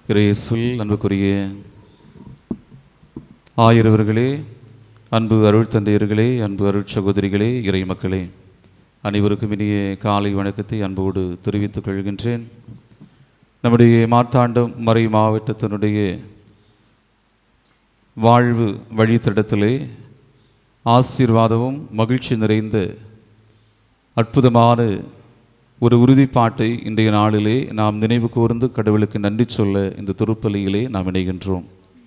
இயேசுவில் அன்புக்குரிய ஆயிரவர்களே அன்பு அருள் தந்தையர்களே அன்பு அருள் சகோதரிகளே இறை மக்களே அனைவருக்கும் இனிய காலை வணக்கத்தை அன்போடு தெரிவித்துக் கொள்கின்றேன் நம்முடைய மார்த்தாண்டம் மறை மாவட்டத்தினுடைய வாழ்வு வழித்தடத்திலே ஆசீர்வாதமும் மகிழ்ச்சி நிறைந்த அற்புதமான ஒரு உறுதிப்பாட்டை இன்றைய நாளிலே நாம் நினைவு கூர்ந்து கடவுளுக்கு நன்றி சொல்ல இந்த திருப்பலியிலே நாம் இணைகின்றோம்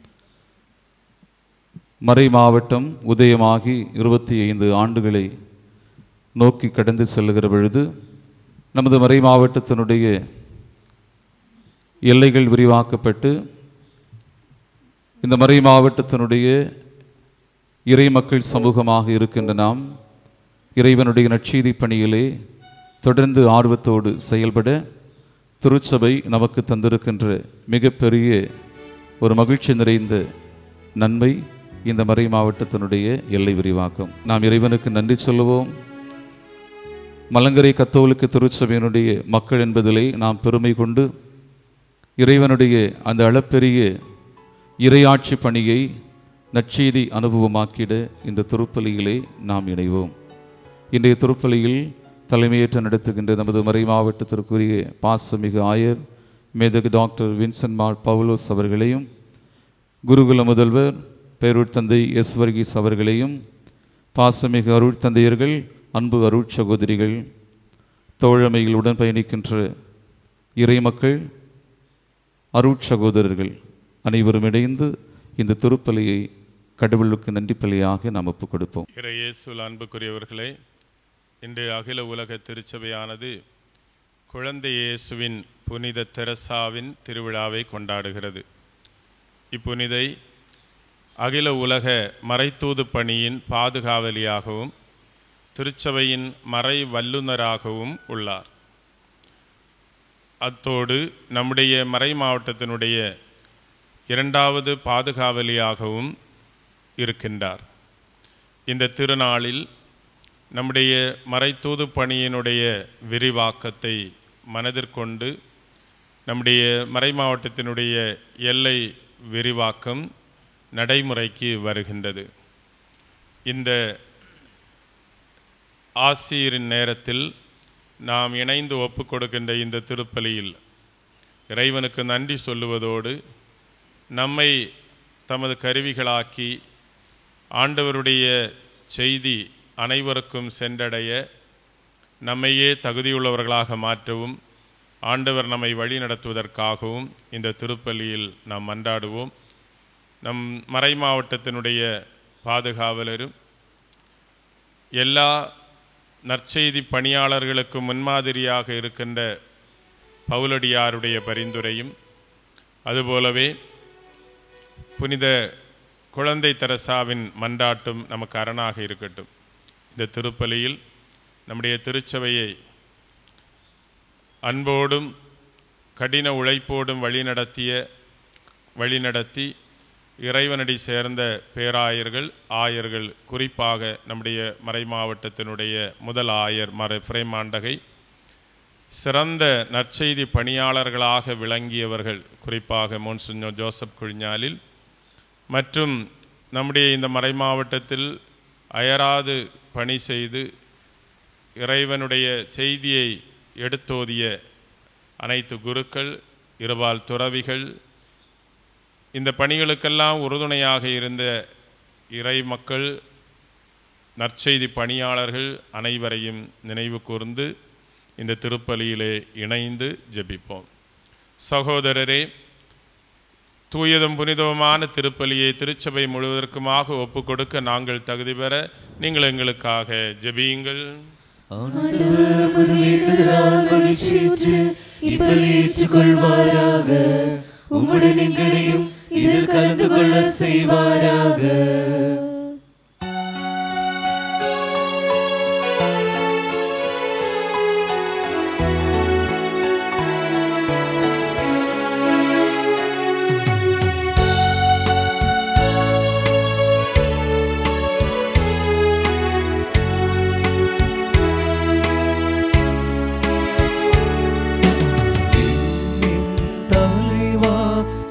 மறை மாவட்டம் உதயமாகி இருபத்தி ஐந்து ஆண்டுகளை நோக்கி கடந்து செல்லுகிற பொழுது நமது மறை மாவட்டத்தினுடைய எல்லைகள் விரிவாக்கப்பட்டு இந்த மறை மாவட்டத்தினுடைய இறை மக்கள் சமூகமாக இருக்கின்ற நாம் இறைவனுடைய நற்செய்தி பணியிலே தொடர்ந்து ஆர்வத்தோடு செயல்பட திருச்சபை நமக்கு தந்திருக்கின்ற மிகப்பெரிய ஒரு மகிழ்ச்சி நிறைந்த நன்மை இந்த மறை மாவட்டத்தினுடைய எல்லை விரிவாக்கம் நாம் இறைவனுக்கு நன்றி சொல்லுவோம் மலங்கரை கத்தோலிக்க திருச்சபையினுடைய மக்கள் என்பதிலே நாம் பெருமை கொண்டு இறைவனுடைய அந்த அளப்பெரிய இறையாட்சி பணியை நற்செய்தி அனுபவமாக்கிட இந்த திருப்பலியிலே நாம் இணைவோம் இன்றைய திருப்பலியில் தலைமையேற்று நடத்துகின்ற நமது மறை மாவட்டத்திற்குரிய பாசமிகு ஆயர் மேதகு டாக்டர் வின்சென்ட் மார் பவுலோஸ் அவர்களையும் குருகுல முதல்வர் பேரூர் தந்தை எஸ் வர்கீஸ் அவர்களையும் பாசமிகு அருள் தந்தையர்கள் அன்பு அருள் சகோதரிகள் தோழமையில் உடன் பயணிக்கின்ற இறைமக்கள் அருட் சகோதரர்கள் அனைவரும் இணைந்து இந்த திருப்பலியை கடவுளுக்கு நன்றி பலியாக நாம் ஒப்புக் கொடுப்போம் இறையேசுல் அன்புக்குரியவர்களே இன்று அகில உலக திருச்சபையானது குழந்தை இயேசுவின் புனித தெரசாவின் திருவிழாவை கொண்டாடுகிறது இப்புனிதை அகில உலக மறைத்தூது பணியின் பாதுகாவலியாகவும் திருச்சபையின் மறை வல்லுநராகவும் உள்ளார் அத்தோடு நம்முடைய மறை மாவட்டத்தினுடைய இரண்டாவது பாதுகாவலியாகவும் இருக்கின்றார் இந்த திருநாளில் நம்முடைய மறைத்தூது பணியினுடைய விரிவாக்கத்தை மனதிற்கொண்டு நம்முடைய மறை மாவட்டத்தினுடைய எல்லை விரிவாக்கம் நடைமுறைக்கு வருகின்றது இந்த ஆசிரியரின் நேரத்தில் நாம் இணைந்து ஒப்பு கொடுக்கின்ற இந்த திருப்பலியில் இறைவனுக்கு நன்றி சொல்லுவதோடு நம்மை தமது கருவிகளாக்கி ஆண்டவருடைய செய்தி அனைவருக்கும் சென்றடைய நம்மையே தகுதியுள்ளவர்களாக மாற்றவும் ஆண்டவர் நம்மை வழி நடத்துவதற்காகவும் இந்த திருப்பலியில் நாம் மன்றாடுவோம் நம் மறை மாவட்டத்தினுடைய பாதுகாவலரும் எல்லா நற்செய்தி பணியாளர்களுக்கு முன்மாதிரியாக இருக்கின்ற பவுலடியாருடைய பரிந்துரையும் அதுபோலவே புனித குழந்தை தெரசாவின் மன்றாட்டும் நமக்கு அரணாக இருக்கட்டும் இந்த திருப்பலியில் நம்முடைய திருச்சபையை அன்போடும் கடின உழைப்போடும் வழிநடத்திய வழிநடத்தி இறைவனடி சேர்ந்த பேராயர்கள் ஆயர்கள் குறிப்பாக நம்முடைய மறை மாவட்டத்தினுடைய முதல் ஆயர் மறை ஃப்ரேமாண்டகை சிறந்த நற்செய்தி பணியாளர்களாக விளங்கியவர்கள் குறிப்பாக மோன்சுஞ்சோ ஜோசப் குழிஞாலில் மற்றும் நம்முடைய இந்த மறை மாவட்டத்தில் அயராது பணி செய்து இறைவனுடைய செய்தியை எடுத்தோதிய அனைத்து குருக்கள் இருபால் துறவிகள் இந்த பணிகளுக்கெல்லாம் உறுதுணையாக இருந்த இறை மக்கள் நற்செய்தி பணியாளர்கள் அனைவரையும் நினைவு கூர்ந்து இந்த திருப்பலியிலே இணைந்து ஜெபிப்போம் சகோதரரே தூயதும் புனிதவுமான திருப்பலியை திருச்சபை முழுவதற்குமாக ஒப்பு கொடுக்க நாங்கள் தகுதி பெற நீங்கள் எங்களுக்காக ஜெபியுங்கள் ஆண்டவர் முது வேண்டுதலால் மகிழ்ச்சியுற்று இப்பலி ஏற்றுக்கொள்வாராக உம்முடன் எங்களையும் இதில் கலந்து கொள்ள செய்வாராக தலைவா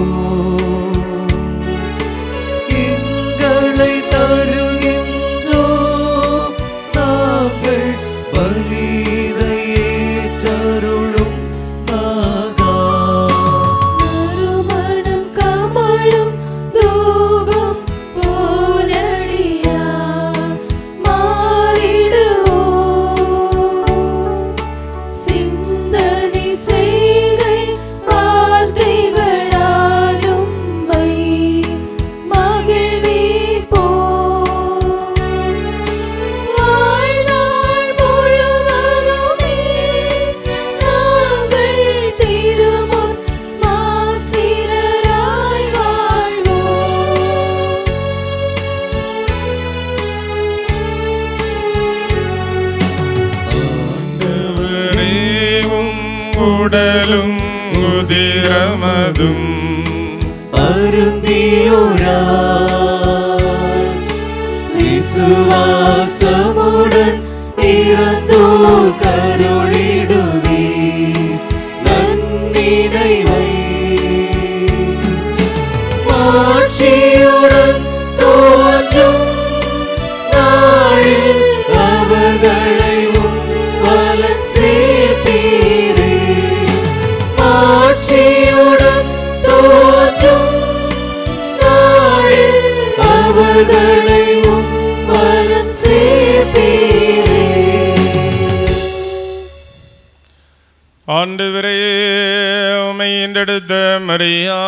எங்களை தருகின்றோ நாங்கள் பலிதை ஏற்றருளும் நாதா மறுமணம் கமழும் தூபம் போலடியா மாறிடுவோம் சிந்தனை செய்கை வார்த்தைகளாலும் மை மகிழ்விப்போம் வாழ்நாள் முழுவதுமே நாங்கள் திருமுன் மாசிலராய் வாழ்வோம் ஆண்டவரே உம் உடலும் உதிரமதும் அருந்தியோராய் விசுவாசமுடன் இறந்தோர் கருளிடுவே நன்னினைவை மாட்சியுடன் தோன்றும் நாளில் அவர்களை உம் சேர்ப்பீரே மாட்சியுடன் தோன்றும் நாளில் அவர்களை உம் வலம் சேர்ப்பீரே ஆண்டவரே உமை ஈன்றெடுத்த மரியா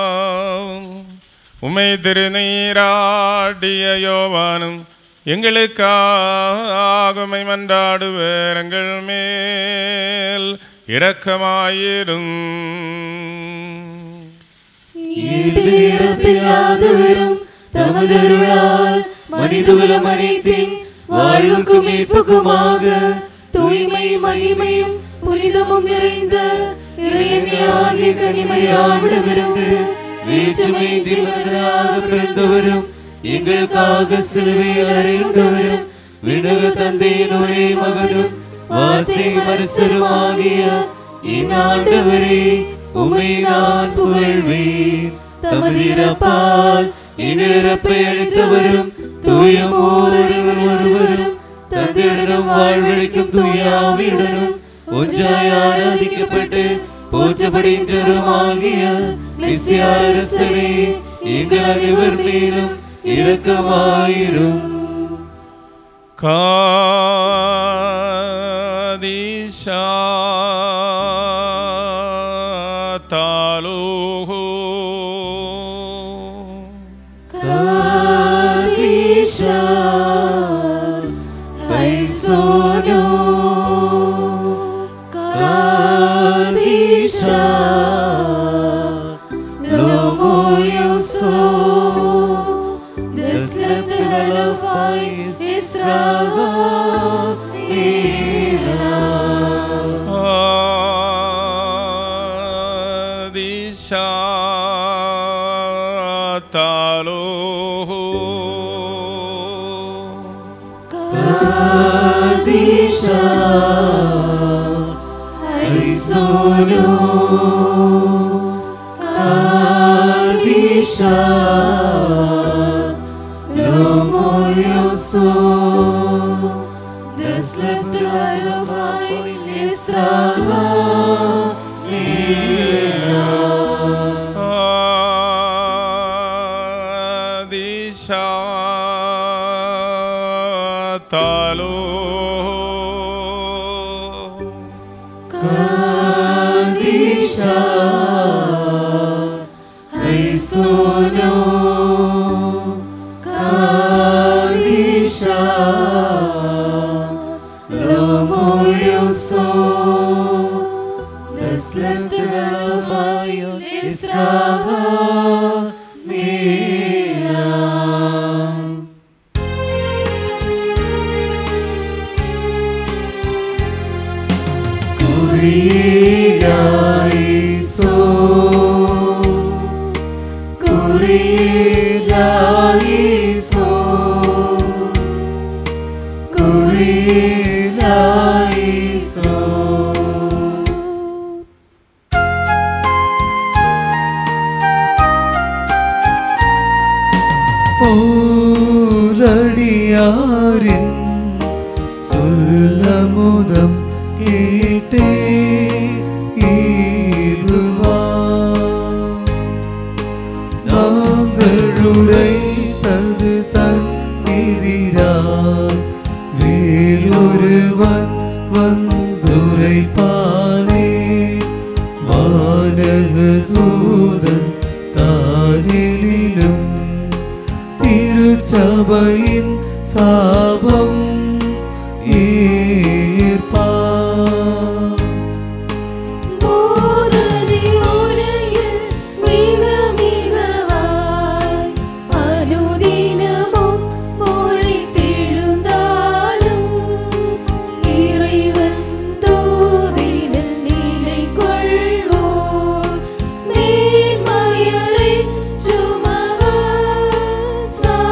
உமை திருநீராடிய யோவானும் எங்களுக்காகுமை மன்றாடுவர் எங்கள் மேல் இரக்கமாயிரும் ஈடுபிறப்பில்லாதவரும் தமதருளால் மனிதகுலம் அனைத்தின் வாழ்வுக்கும் மீட்புக்குமாக தூய்மை மகிமையும் புனிதமும் நிறைந்த இறையனியாகிய கனிமறியாவிடமிருந்து வேற்றுமை ஜீவனாக பிறந்தவரும் எங்களுக்காக சிலுவையில் அறையுண்டவரும் விண்ணக தந்தையின் ஒரே மகனும் வார்த்தை மனசருமாகிய என் ஆண்டவரே உமை நான் புகழ்வேன் தமது இறப்பால் எங்கள் இறப்பை அளித்தவரும் தூய மூவரும் ஒருவரும் தந்தையுடனும் வாழ்வழிக்கும் தூய ஆவியுடனும் ஒன்றாய் ஆராதிக்கப்பட்டு போற்றப்படுகின்றருமாகிய நிசியாரசரே எங்கள் அனைவர் மேலும் இரக்கமாயிரும் காதீஷா தாலோகோ காதீஷா ஐசோனோ காதீஷா லோமோயோசோ This let the hell of Israel ஆதிஷா தாலோகோ காதீஷா ஐசோனோ காதீஷா லோமோயோசோ This let the hell of Israel ஆதிஷா தாலோகோ காதீஷா ஐசோனோ காதீஷா லோமோயோசோ This let the love of Israel Kurielaiso Kurielaiso Kurielaiso போலடியாரின் சொல்லமுதம் கேட்டே இதுவா நாங்கள் உரைத்தது தன்னிதிரால் வேறொருவன் வந்துரைப்பானே வானக தூதன் தானிலும் திருச்சபையின் சாபம் ஏற்பார் போதனை உரையில் மிக மிகவாய் அனுதினமும் மொழித்தெழுந்தாலும் இறைவன் தூதினில் நிலை கொள்வோர் மேன்மையரை சுமவர்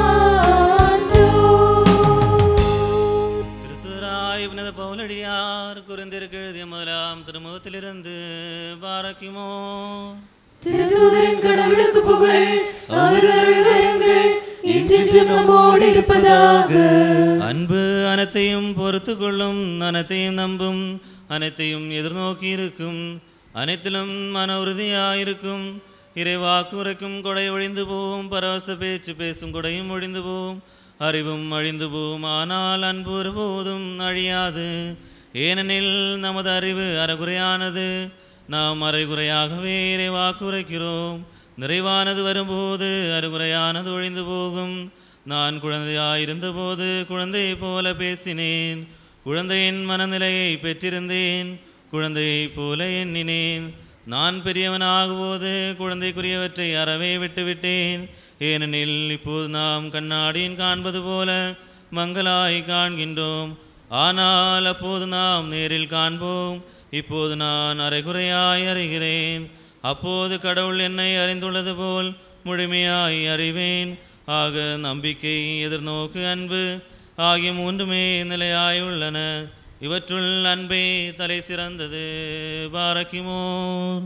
சான்றோர் திருத்துராய் புனித பவுலடியார் குறைந்திருக்க எழுதிய முதலாம் திருமுகத்திலிருந்து பாரக்கிமோ திருதூதரின் கடவுளுக்கு புகழ் அவர் அருள்வரங்கள் இன்றென்றும் நம்மோடு இருப்பதாக அன்பு அனைத்தையும் பொறுத்து கொள்ளும் அனைத்தையும் நம்பும் அனைத்தையும் எதிர்நோக்கி இருக்கும் அனைத்திலும் மன உறுதியாயிருக்கும் இறைவாக்கு உரைக்கும் கொடை ஒழிந்து போகும் பரவச பேச்சு பேசும் கொடையும் ஒழிந்து போகும் அறிவும் அழிந்து போகும் ஆனால் அன்பு ஒருபோதும் அழியாது ஏனெனில் நமது அறிவு அறகுறையானது நாம் அரைகுறையாகவே இறைவாக்கு உரைக்கிறோம் நிறைவானது வரும்போது அறுகுறையானது ஒழிந்து போகும் நான் குழந்தையாயிருந்தபோது குழந்தையைப் போல பேசினேன் குழந்தையின் மனநிலையை பெற்றிருந்தேன் குழந்தையைப் போல எண்ணினேன் நான் பெரியவனாகும்போது குழந்தைக்குரியவற்றை அறவே விட்டுவிட்டேன் ஏனெனில் இப்போது நாம் கண்ணாடியின் காண்பது போல மங்களாய் காண்கின்றோம் ஆனால் அப்போது நாம் நேரில் காண்போம் இப்போது நான் அரைகுறையாய் அறிகிறேன் அப்போது கடவுள் என்னை அறிந்துள்ளது போல் முழுமையாய் அறிவேன் ஆக நம்பிக்கை எதிர்நோக்கு அன்பு ஆகிய மூன்றுமே நிலையாய் உள்ளன இவற்றுள் அன்பே தலை சிறந்தது பாரக்கிமோர்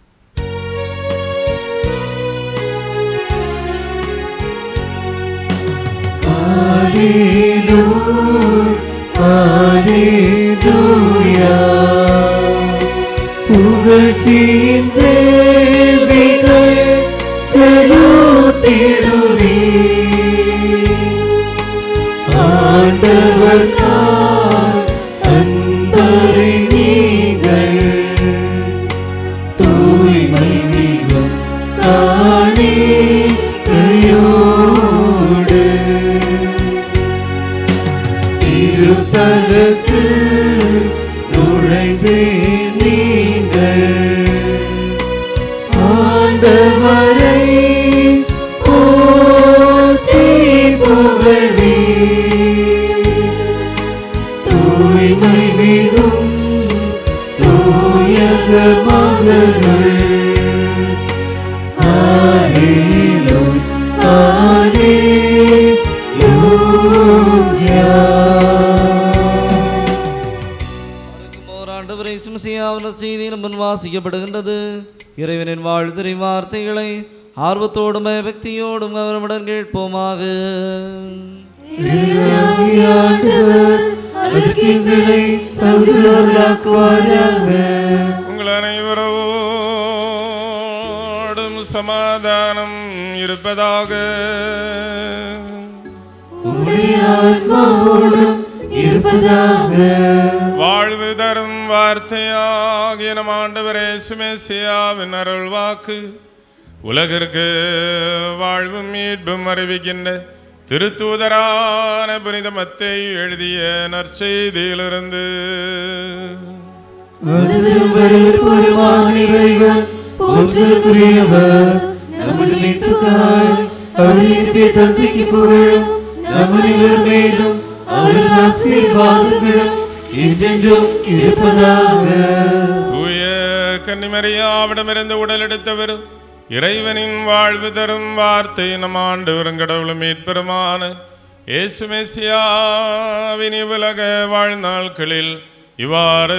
புகழ்ச்சியின் வேள்விகள் செலுத்திடுவே ஆண்டவர் அன்பரை நீங்கள் தூய்மை மிகும் காணிக்கையோடு திருத்தலத்தில் நுழைவே நீங்கள் ஆண்டவரை போற்றி புகழ்வே தூய்மை மிகும் தூயக மகனுள் Hallelujah, Hallelujah. ஆண்டவரை சிம்சியாவில் செய்தியின் முன் வாசிக்கப்படுகின்றது இறைவனின் வாழ்த்துறை வார்த்தைகளை ஆர்வத்தோடும் பக்தியோடும் அவரமுடன் கேட்போமாக இறைவனாகிய ஆண்டவர் அதற்கு எங்களை தகுதியுள்ளவர்களாக்குவாராக உங்கள் அனைவரோடும் சமாதானம் இருப்பதாக உம்முடைய ஆன்மாவோடும் இருப்பதாக வாழ்வு தரும் வார்த்தையாகிய நம் ஆண்டவரே சுமேசியாவின் அருள் வாக்கு உலகிற்கு வாழ்வும் மீட்பும் அறிவிக்கின்ற திருத்தூதரான புனித மத்தை எழுதிய நற்செய்தியிலிருந்து வருவரும் வரவேற்போருமான இறைவன் போற்றலுக்குரியவர் நமது மீட்புக்காய் அவர் இருப்பிய தந்தைக்கு புகழும் நம் அனைவர் மேலும் அவரது ஆசீர்வாதங்களும் என்றென்றும் இருப்பதாக தூய கன்னிமரியாவிடமிருந்து உடலெடுத்தவர் இறைவனின் வாழ்வு தரும் வார்த்தை நம் ஆண்டு கடவுளும் மீட்பெருமான இயேசு மெசியாவின் இவ்வுலக வாழ்நாட்களில் இவ்வாறு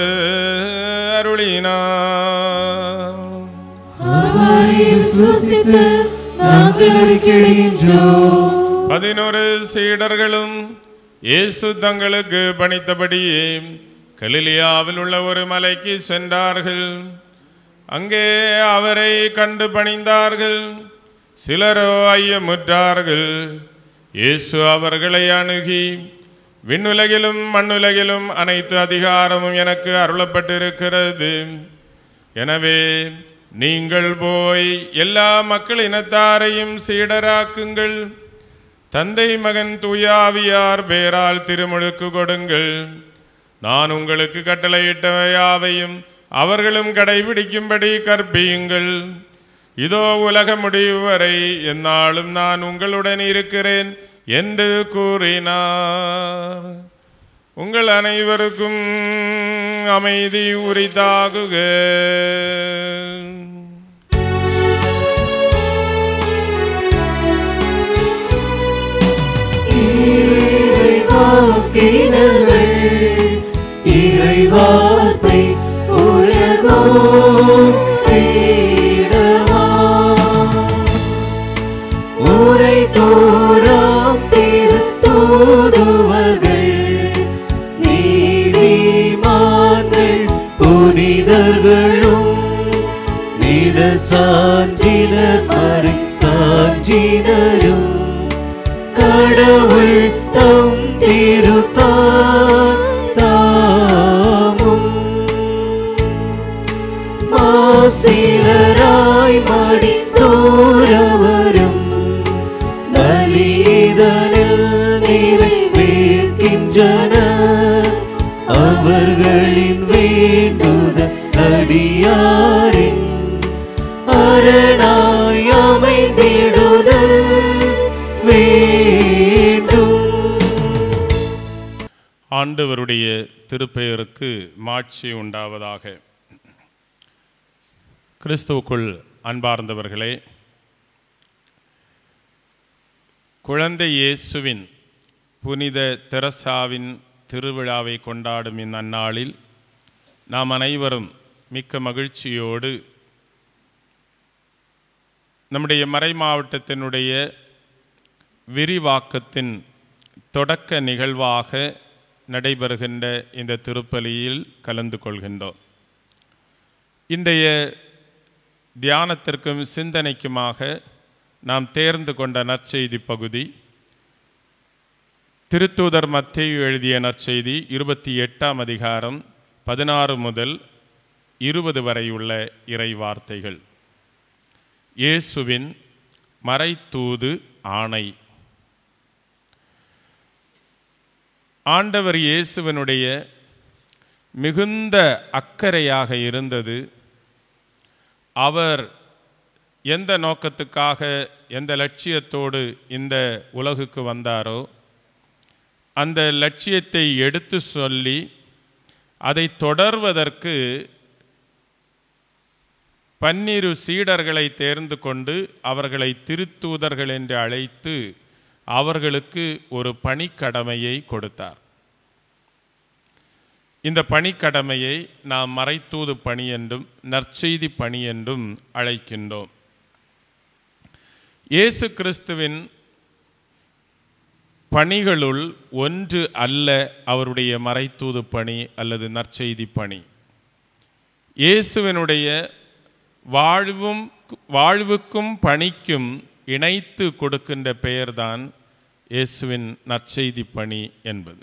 அருளினார் அவரை விசுவசித்து நாங்கள் அறிக்கையிடுகின்றோம் பதினோரு சீடர்களும் இயேசு தங்களுக்கு பணித்தபடியே கலிலியாவில் உள்ள ஒரு மலைக்கு சென்றார்கள் அங்கே அவரை கண்டு பணிந்தார்கள் சிலரோ ஐயமுற்றார்கள் இயேசு அவர்களை அணுகி விண்ணுலகிலும் மண்ணுலகிலும் அனைத்து அதிகாரமும் எனக்கு அருளப்பட்டிருக்கிறது எனவே நீங்கள் போய் எல்லா மக்கள் இனத்தாரையும் சீடராக்குங்கள் தந்தை மகன் தூயாவியார் பேரால் திருமுழுக்கு கொடுங்கள் நான் உங்களுக்கு கட்டளையிட்டவை யாவையும் அவர்களும் கடைபிடிக்கும்படி கற்பியுங்கள் இதோ உலக முடிவு வரை எந்நாளும் நான் உங்களுடன் இருக்கிறேன் என்று கூறினார் உங்கள் அனைவருக்கும் அமைதி உரித்தாகுக இறைவாக்கினர்கள் இறைவார்த்தை உலகோர் தேடவா. உரை தோறாம் திருத்தூதுவர்கள் நீதிமான்கள் புனிதர்களும் நில சாஞ்சினர் மறை சாஞ்சினரும் கடவுள் தம் திருத்தார் தாமும் மாசிலராய் மடித்தோரவரும் பலிதனில் நிறைவேற்கின்றனர் அவர்களின் வேண்டுத அடியாரின் அரணாய் அமைந்திடுதல் வேண்டும் ஆண்டவருடைய திருப்பெயருக்கு மாட்சி உண்டாவதாக கிறிஸ்துவுக்குள் அன்பார்ந்தவர்களே குழந்தை இயேசுவின் புனித தெரசாவின் திருவிழாவை கொண்டாடும் இந்நன்னாளில் நாம் அனைவரும் மிக்க மகிழ்ச்சியோடு நம்முடைய மறை மாவட்டத்தினுடைய விரிவாக்கத்தின் தொடக்க நிகழ்வாக நடைபெறுகின்ற இந்த திருப்பலியில் கலந்து கொள்கின்றோம் இன்றைய தியானத்திற்கும் சிந்தனைக்குமாக நாம் தேர்ந்து கொண்ட நற்செய்தி பகுதி திருத்தூதர் மத்தேயு எழுதிய நற்செய்தி இருபத்தி எட்டாம் அதிகாரம் பதினாறு முதல் இருபது வரை உள்ள இறை வார்த்தைகள் இயேசுவின் மறைத்தூது ஆணை ஆண்டவர் இயேசுவனுடைய மிகுந்த அக்கறையாக இருந்தது அவர் எந்த நோக்கத்துக்காக எந்த லட்சியத்தோடு இந்த உலகுக்கு வந்தாரோ அந்த லட்சியத்தை எடுத்து சொல்லி அதை தொடர்வதற்கு பன்னிரு சீடர்களை தேர்ந்து கொண்டு அவர்களை திருத்தூதர்கள் என்று அழைத்து அவர்களுக்கு ஒரு பணிக்கடமையை கொடுத்தார் இந்த பணிக்கடமையை நாம் மறைத்தூது பணி என்றும் நற்செய்தி பணி என்றும் அழைக்கின்றோம் இயேசு கிறிஸ்துவின் பணிகளுள் ஒன்று அல்ல அவருடைய மறைத்தூது பணி அல்லது நற்செய்தி பணி இயேசுவினுடைய வாழ்வும் வாழ்வுக்கும் பணிக்கும் இணைத்து கொடுக்கின்ற பெயர்தான் இயேசுவின் நற்செய்தி பணி என்பது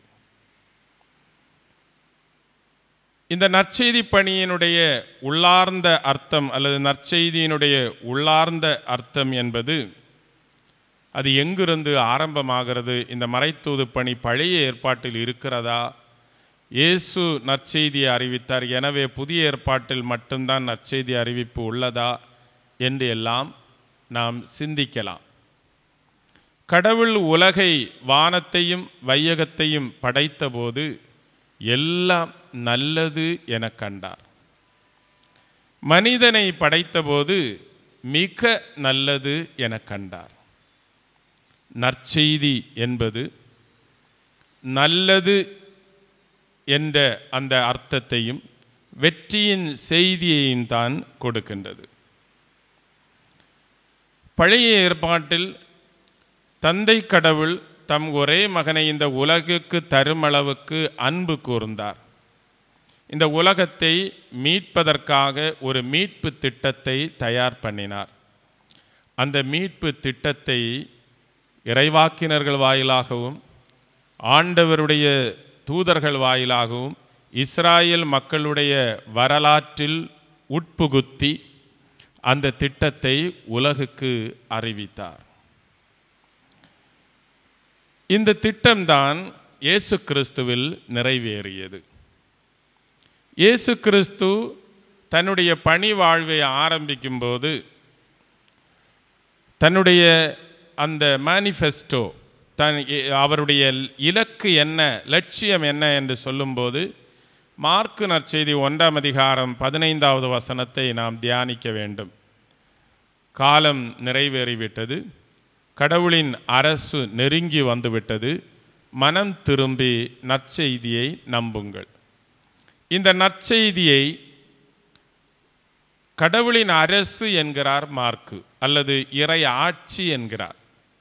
இந்த நற்செய்தி பணியினுடைய உள்ளார்ந்த அர்த்தம் அல்லது நற்செய்தியினுடைய உள்ளார்ந்த அர்த்தம் என்பது அது எங்கிருந்து ஆரம்பமாகிறது இந்த மறைத்தூது பணி பழைய ஏற்பாட்டில் இருக்கிறதா இயேசு நற்செய்தியை அறிவித்தார் எனவே புதிய ஏற்பாட்டில் மட்டும்தான் நற்செய்தி அறிவிப்பு உள்ளதா என்று எல்லாம் நாம் சிந்திக்கலாம் கடவுள் உலகை வானத்தையும் வையகத்தையும் படைத்தபோது எல்லாம் நல்லது என கண்டார் மனிதனை படைத்தபோது மிக நல்லது என கண்டார் நற்செய்தி என்பது நல்லது என்ற அந்த அர்த்தத்தையும் வெற்றியின் செய்தியையும் தான் கொடுக்கின்றது பழைய ஏற்பாட்டில் தந்தை கடவுள் தம் ஒரே மகனை இந்த உலகுக்கு தருமளவுக்கு அன்பு கூர்ந்தார் இந்த உலகத்தை மீட்பதற்காக ஒரு மீட்பு திட்டத்தை தயார் பண்ணினார் அந்த மீட்பு திட்டத்தை இறைவாக்கினர்கள் வாயிலாகவும் ஆண்டவருடைய தூதர்கள் வாயிலாகவும் இஸ்ராயேல் மக்களுடைய வரலாற்றில் உட்புகுத்தி அந்த திட்டத்தை உலகுக்கு அறிவித்தார் இந்த திட்டம்தான் இயேசு கிறிஸ்துவில் நிறைவேறியது இயேசு கிறிஸ்து தன்னுடைய பணி வாழ்வை ஆரம்பிக்கும்போது தன்னுடைய அந்த மேனிஃபெஸ்டோ தன் இ- அவருடைய இலக்கு என்ன லட்சியம் என்ன என்று சொல்லும்போது மார்க்கு நற்செய்தி ஒன்றாம் அதிகாரம் பதினைந்தாவது வசனத்தை நாம் தியானிக்க வேண்டும் காலம் நிறைவேறிவிட்டது கடவுளின் அரசு நெருங்கி வந்துவிட்டது மனம் திரும்பி நற்செய்தியை நம்புங்கள் இந்த நற்செய்தியை கடவுளின் அரசு என்கிறார் மார்க்கு அல்லது இறை ஆட்சி என்கிறார்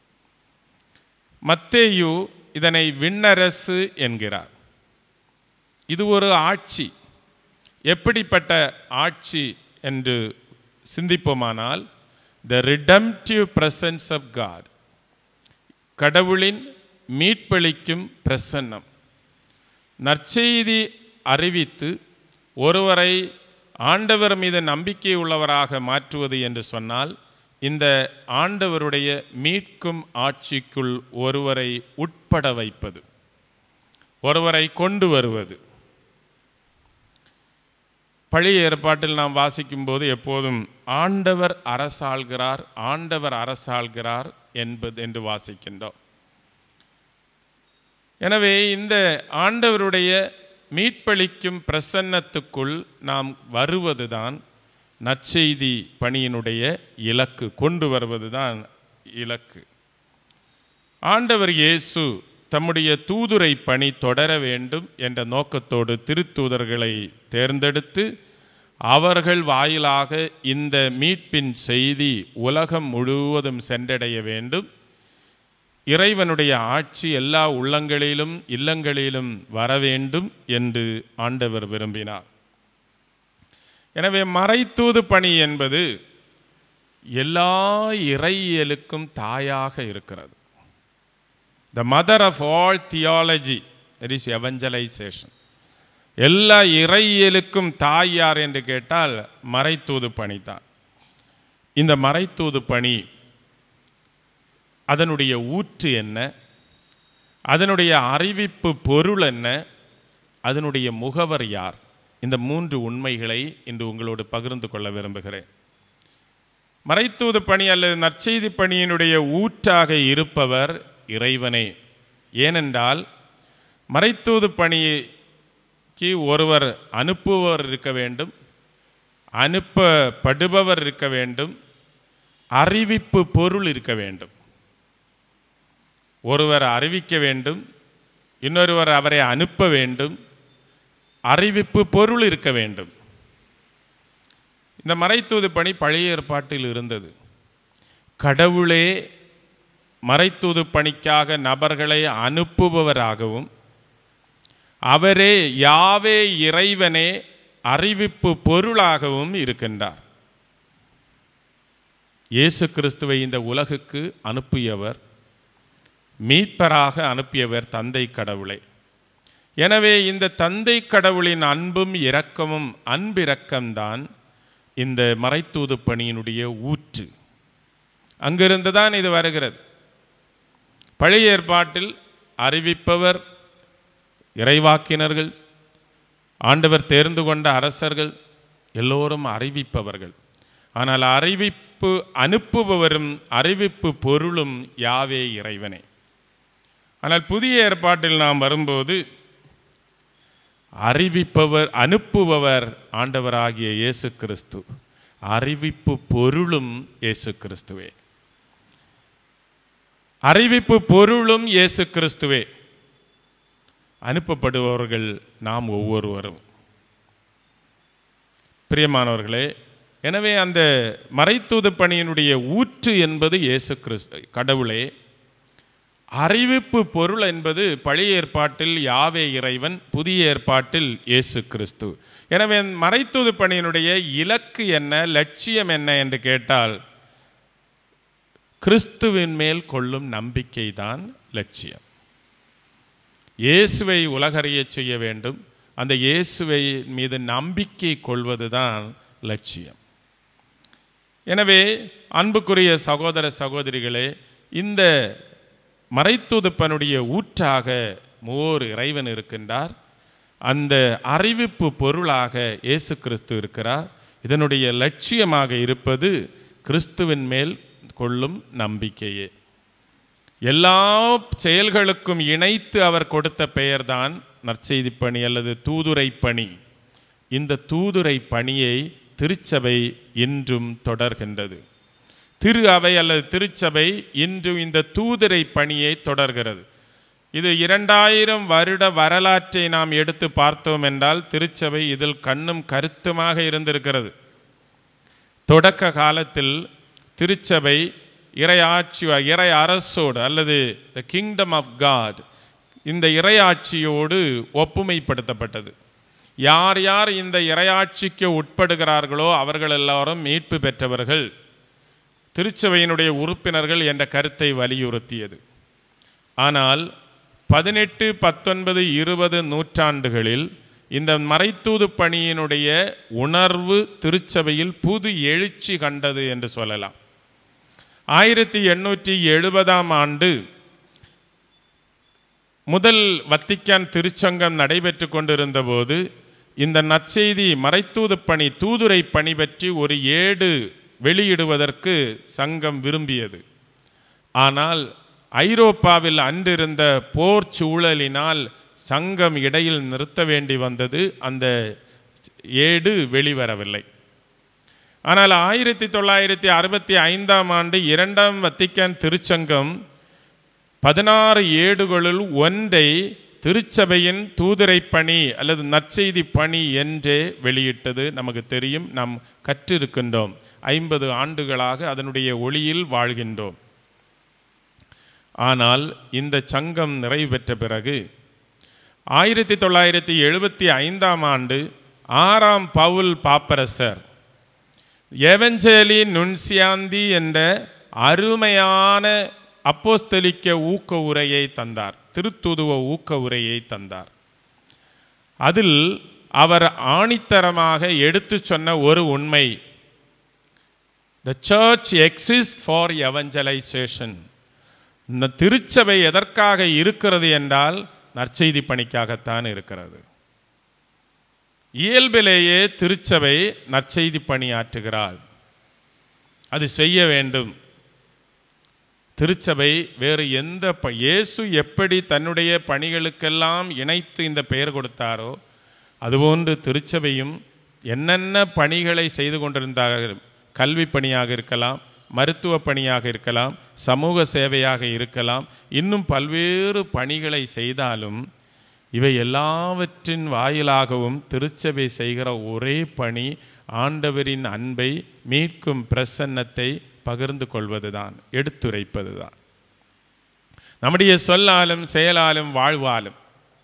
மத்தேயு இதனை விண்ணரசு என்கிறார் இது ஒரு ஆட்சி எப்படிப்பட்ட ஆட்சி என்று சிந்திப்போமானால் the redemptive presence of God கடவுளின் மீட்பளிக்கும் பிரசன்னம் நற்செய்தி அறிவித்து ஒருவரை ஆண்டவர் மீது நம்பிக்கை உள்ளவராக மாற்றுவது என்று சொன்னால் இந்த ஆண்டவருடைய மீட்கும் ஆட்சிக்குள் ஒருவரை உட்பட வைப்பது ஒருவரை கொண்டு வருவது பழைய ஏற்பாட்டில் நாம் வாசிக்கும்போது எப்போதும் ஆண்டவர் அரசாள்கிறார் ஆண்டவர் அரசாள்கிறார் என்பது என்று வாசிக்கின்றோம் எனவே இந்த ஆண்டவருடைய மீட்பளிக்கும் பிரசன்னத்துக்குள் நாம் வருவதுதான் நற்செய்தி பணியினுடைய இலக்கு கொண்டு வருவதுதான் இலக்கு ஆண்டவர் இயேசு தம்முடைய தூதுரை பணி தொடர வேண்டும் என்ற நோக்கத்தோடு திருத்தூதர்களை தேர்ந்தெடுத்து அவர்கள் வாயிலாக இந்த மீட்பின் செய்தி உலகம் முழுவதும் சென்றடைய வேண்டும் இறைவனுடைய ஆட்சி எல்லா உள்ளங்களிலும் இல்லங்களிலும் வர வேண்டும் என்று ஆண்டவர் விரும்பினார் எனவே மறைத்தூது பணி என்பது எல்லா இறையியலுக்கும் தாயாக இருக்கிறது the mother of all theology it is evangelization எல்லா இறையியலுக்கும் தாய் யார் என்று கேட்டால் மறைத்தூது பணி தான் இந்த மறைத்தூது பணி அதனுடைய ஊற்று என்ன அதனுடைய அறிவிப்பு பொருள் என்ன அதனுடைய முகவர் யார் இந்த மூன்று உண்மைகளை இன்று உங்களோடு பகிர்ந்து கொள்ள விரும்புகிறேன் மறைத்தூது பணி அல்லது நற்செய்தி பணியினுடைய ஊற்றாக இருப்பவர் இறைவனே ஏனென்றால் மறைத்தூது பணிக்கு ஒருவர் அனுப்புபவர் இருக்க வேண்டும் அனுப்பப்படுபவர் இருக்க வேண்டும் அறிவிப்பு பொருள் இருக்க வேண்டும் ஒருவர் அறிவிக்க வேண்டும் இன்னொருவர் அவரை அனுப்ப வேண்டும் அறிவிப்பு பொருள் இருக்க வேண்டும் இந்த மறைத்தூது பணி பழைய ஏற்பாட்டில் இருந்தது கடவுளே மறைத்தூது பணிக்காக நபர்களை அனுப்புபவராகவும் அவரே யாவே இறைவனே அறிவிப்பு பொருளாகவும் இருக்கின்றார் இயேசு கிறிஸ்துவை இந்த உலகுக்கு அனுப்பியவர் மீட்பராக அனுப்பியவர் தந்தை கடவுளை எனவே இந்த தந்தை கடவுளின் அன்பும் இரக்கமும் அன்பிரக்கம்தான் இந்த மறைத்தூது பணியினுடைய ஊற்று அங்கிருந்து தான் இது வருகிறது பழைய ஏற்பாட்டில் அறிவிப்பவர் இறைவாக்கினர்கள் ஆண்டவர் தேர்ந்து கொண்ட அரசர்கள் எல்லோரும் அறிவிப்பவர்கள் ஆனால் அறிவிப்பு அனுப்புபவரும் அறிவிப்பு பொருளும் யாவே இறைவனே ஆனால் புதிய ஏற்பாட்டில் நாம் வரும்போது அறிவிப்பவர் அனுப்புபவர் ஆண்டவராகிய இயேசு கிறிஸ்து அறிவிப்பு பொருளும் இயேசு கிறிஸ்துவே அறிவிப்பு பொருளும் இயேசு கிறிஸ்துவே அனுப்பப்படுபவர்கள் நாம் ஒவ்வொருவரும் பிரியமானவர்களே எனவே அந்த மறைத்தூது பணியினுடைய ஊற்று என்பது இயேசு கிறிஸ்து கடவுளே அறிவிப்பு பொருள் என்பது பழைய ஏற்பாட்டில் யாவே இறைவன் புதிய ஏற்பாட்டில் இயேசு கிறிஸ்து எனவே மறைத்தூது பணியினுடைய இலக்கு என்ன லட்சியம் என்ன என்று கேட்டால் கிறிஸ்துவின் மேல் கொள்ளும் நம்பிக்கை தான் லட்சியம் இயேசுவை உலகறியச் செய்ய வேண்டும் அந்த இயேசுவை மீது நம்பிக்கை கொள்வதுதான் லட்சியம் எனவே அன்புக்குரிய சகோதர சகோதரிகளே இந்த மறைத்துதுப்பனுடைய ஊற்றாக ஓர் இறைவன் இருக்கின்றார் அந்த அறிவிப்பு பொருளாக இயேசு கிறிஸ்து இருக்கிறார் இதனுடைய லட்சியமாக இருப்பது கிறிஸ்துவின் மேல் கொள்ளும் நம்பிக்கையே எல்லா செயல்களுக்கும் இணைத்து அவர் கொடுத்த பெயர்தான் நற்செய்தி பணி அல்லது தூதுரை பணி இந்த தூதுரை பணியை திருச்சபை இன்றும் தொடர்கின்றது திரு அவை அல்லது திருச்சபை இன்றும் இந்த தூதுரை பணியை தொடர்கிறது இது இரண்டாயிரம் வருட வரலாற்றை நாம் எடுத்து பார்த்தோம் என்றால் திருச்சபை இதில் கண்ணும் கருத்துமாக இருந்திருக்கிறது தொடக்க காலத்தில் திருச்சபை இறையாட்சி இறை அரசோடு அல்லது த கிங்டம் ஆஃப் காட் இந்த இறையாட்சியோடு ஒப்புமைப்படுத்தப்பட்டது யார் யார் இந்த இறையாட்சிக்கு உட்படுகிறார்களோ அவர்கள் எல்லாரும் மீட்பு பெற்றவர்கள் திருச்சபையினுடைய உறுப்பினர்கள் என்ற கருத்தை வலியுறுத்தியது ஆனால் பதினெட்டு பத்தொன்பது இருபது நூற்றாண்டுகளில் இந்த மறைத்தூது பணியினுடைய உணர்வு திருச்சபையில் புது எழுச்சி கண்டது என்று சொல்லலாம் ஆயிரத்தி எண்ணூற்றி எழுபதாம் ஆண்டு முதல் வத்திக்கான் திருச்சங்கம் நடைபெற்று கொண்டிருந்த போது இந்த நற்செய்தி மறைத்தூது பணி தூதுரை பணி பற்றி ஒரு ஏடு வெளியிடுவதற்கு சங்கம் விரும்பியது ஆனால் ஐரோப்பாவில் அன்றிருந்த போர் சூழலினால் சங்கம் இடையில் நிறுத்த வேண்டி வந்தது அந்த ஏடு வெளிவரவில்லை ஆனால் ஆயிரத்தி தொள்ளாயிரத்தி அறுபத்தி ஐந்தாம் ஆண்டு இரண்டாம் வத்திக்கான் திருச்சங்கம் பதினாறு ஏடுகளுள் ஒன்றை திருச்சபையின் தூதுரை பணி அல்லது நற்செய்தி பணி என்றே வெளியிட்டது நமக்கு தெரியும் நாம் கற்றிருக்கின்றோம் ஐம்பது ஆண்டுகளாக அதனுடைய ஒளியில் வாழ்கின்றோம் ஆனால் இந்த சங்கம் நிறைவு பெற்ற பிறகு ஆயிரத்தி தொள்ளாயிரத்தி எழுபத்தி ஐந்தாம் ஆண்டு ஆறாம் பவுல் பாப்பரசர் எவஞ்சேலி நுன்சியாந்தி என்ற அருமையான அப்போஸ்தலிக்க ஊக்க உரையை தந்தார் திருத்துதுவ ஊக்க உரையை தந்தார் அதில் அவர் ஆணித்தரமாக எடுத்து சொன்ன ஒரு உண்மை the church exist for evangelization இந்த திருச்சபை எதற்காக இருக்கிறது என்றால் நற்செய்தி பணிக்காகத்தான் இருக்கிறது இயல்பிலேயே திருச்சபை நற்செய்தி பணி ஆற்றுகிறாள் அது செய்ய வேண்டும் திருச்சபை வேறு எந்த ப இயேசு எப்படி தன்னுடைய பணிகளுக்கெல்லாம் இணைத்து இந்த பெயர் கொடுத்தாரோ அதுபோன்று திருச்சபையும் என்னென்ன பணிகளை செய்து கொண்டிருந்தார்கள் கல்வி பணியாக இருக்கலாம் மருத்துவ பணியாக இருக்கலாம் சமூக சேவையாக இருக்கலாம் இன்னும் பல்வேறு பணிகளை செய்தாலும் இவை எல்லாவற்றின் வாயிலாகவும் திருச்சபை செய்கிற ஒரே பணி ஆண்டவரின் அன்பை மீட்கும் பிரசன்னத்தை பகிர்ந்து கொள்வதுதான் எடுத்துரைப்பதுதான் நம்முடைய சொல்லாலும் செயலாலும் வாழ்வாலும்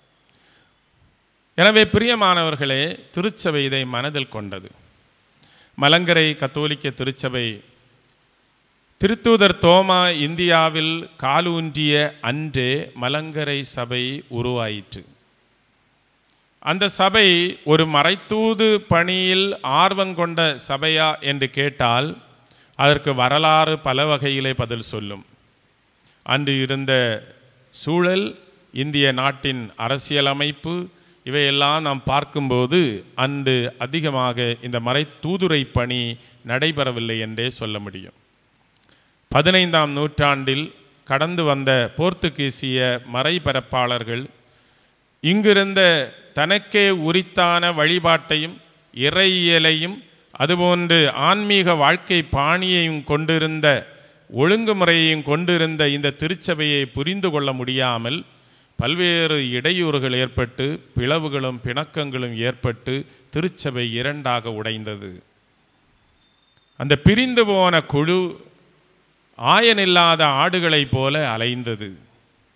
எனவே பிரியமானவர்களே திருச்சபை இதை மனதில் கொண்டது மலங்கரை கத்தோலிக்க திருச்சபை திருத்தூதர் தோமா இந்தியாவில் காலூன்றிய அன்றே மலங்கரை சபை உருவாயிற்று அந்த சபை ஒரு மறைத்தூது பணியில் ஆர்வம் கொண்ட சபையா என்று கேட்டால் அதற்கு வரலாறு பல வகையிலே பதில் சொல்லும் அன்று இருந்த சூழல் இந்திய நாட்டின் அரசியலமைப்பு இவையெல்லாம் நாம் பார்க்கும்போது அன்று அதிகமாக இந்த மறை தூதுரை பணி நடைபெறவில்லை என்றே சொல்ல முடியும் பதினைந்தாம் நூற்றாண்டில் கடந்து வந்த போர்த்துகீசிய மறைபரப்பாளர்கள் இங்கிருந்த தனக்கே உரித்தான வழிபாட்டையும் இறையியலையும் அதுபோன்று ஆன்மீக வாழ்க்கை பாணியையும் கொண்டிருந்த ஒழுங்குமுறையையும் கொண்டிருந்த இந்த திருச்சபையை புரிந்து கொள்ள முடியாமல் பல்வேறு இடையூறுகள் ஏற்பட்டு பிளவுகளும் பிணக்கங்களும் ஏற்பட்டு திருச்சபை இரண்டாக உடைந்தது அந்த பிரிந்து போன குழு ஆயனில்லாத ஆடுகளைப் போல அலைந்தது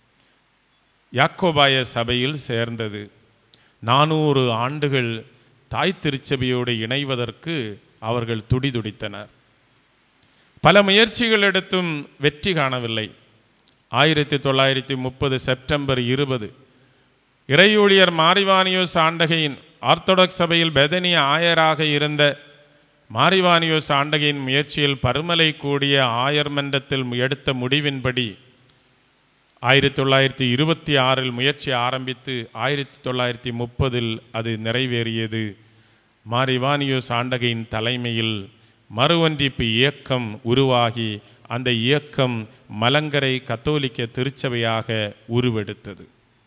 யாக்கோபாய சபையில் சேர்ந்தது நானூறு ஆண்டுகள் தாய் திருச்சபையோடு இணைவதற்கு அவர்கள் துடிதுடித்தனர் பல முயற்சிகள் எடுத்தும் வெற்றி காணவில்லை ஆயிரத்தி தொள்ளாயிரத்தி முப்பது செப்டம்பர் இருபது இறையூழியர் மாரிவானியோஸ் ஆண்டகையின் ஆர்த்தடாக்ஸ் சபையில் பெதனிய ஆயராக இருந்த மாரிவானியோஸ் ஆண்டகையின் முயற்சியில் பருமலை கூடிய ஆயர் மன்றத்தில் எடுத்த முடிவின்படி ஆயிரத்தி தொள்ளாயிரத்தி இருபத்தி ஆறில் முயற்சி ஆரம்பித்து ஆயிரத்தி தொள்ளாயிரத்தி முப்பதில் அது நிறைவேறியது மாரிவானியோஸ் ஆண்டகையின் தலைமையில் மறுவன்றிப்பு இயக்கம் உருவாகி அந்த இயக்கம் மலங்கரை கத்தோலிக்க திருச்சபையாக உருவெடுத்தது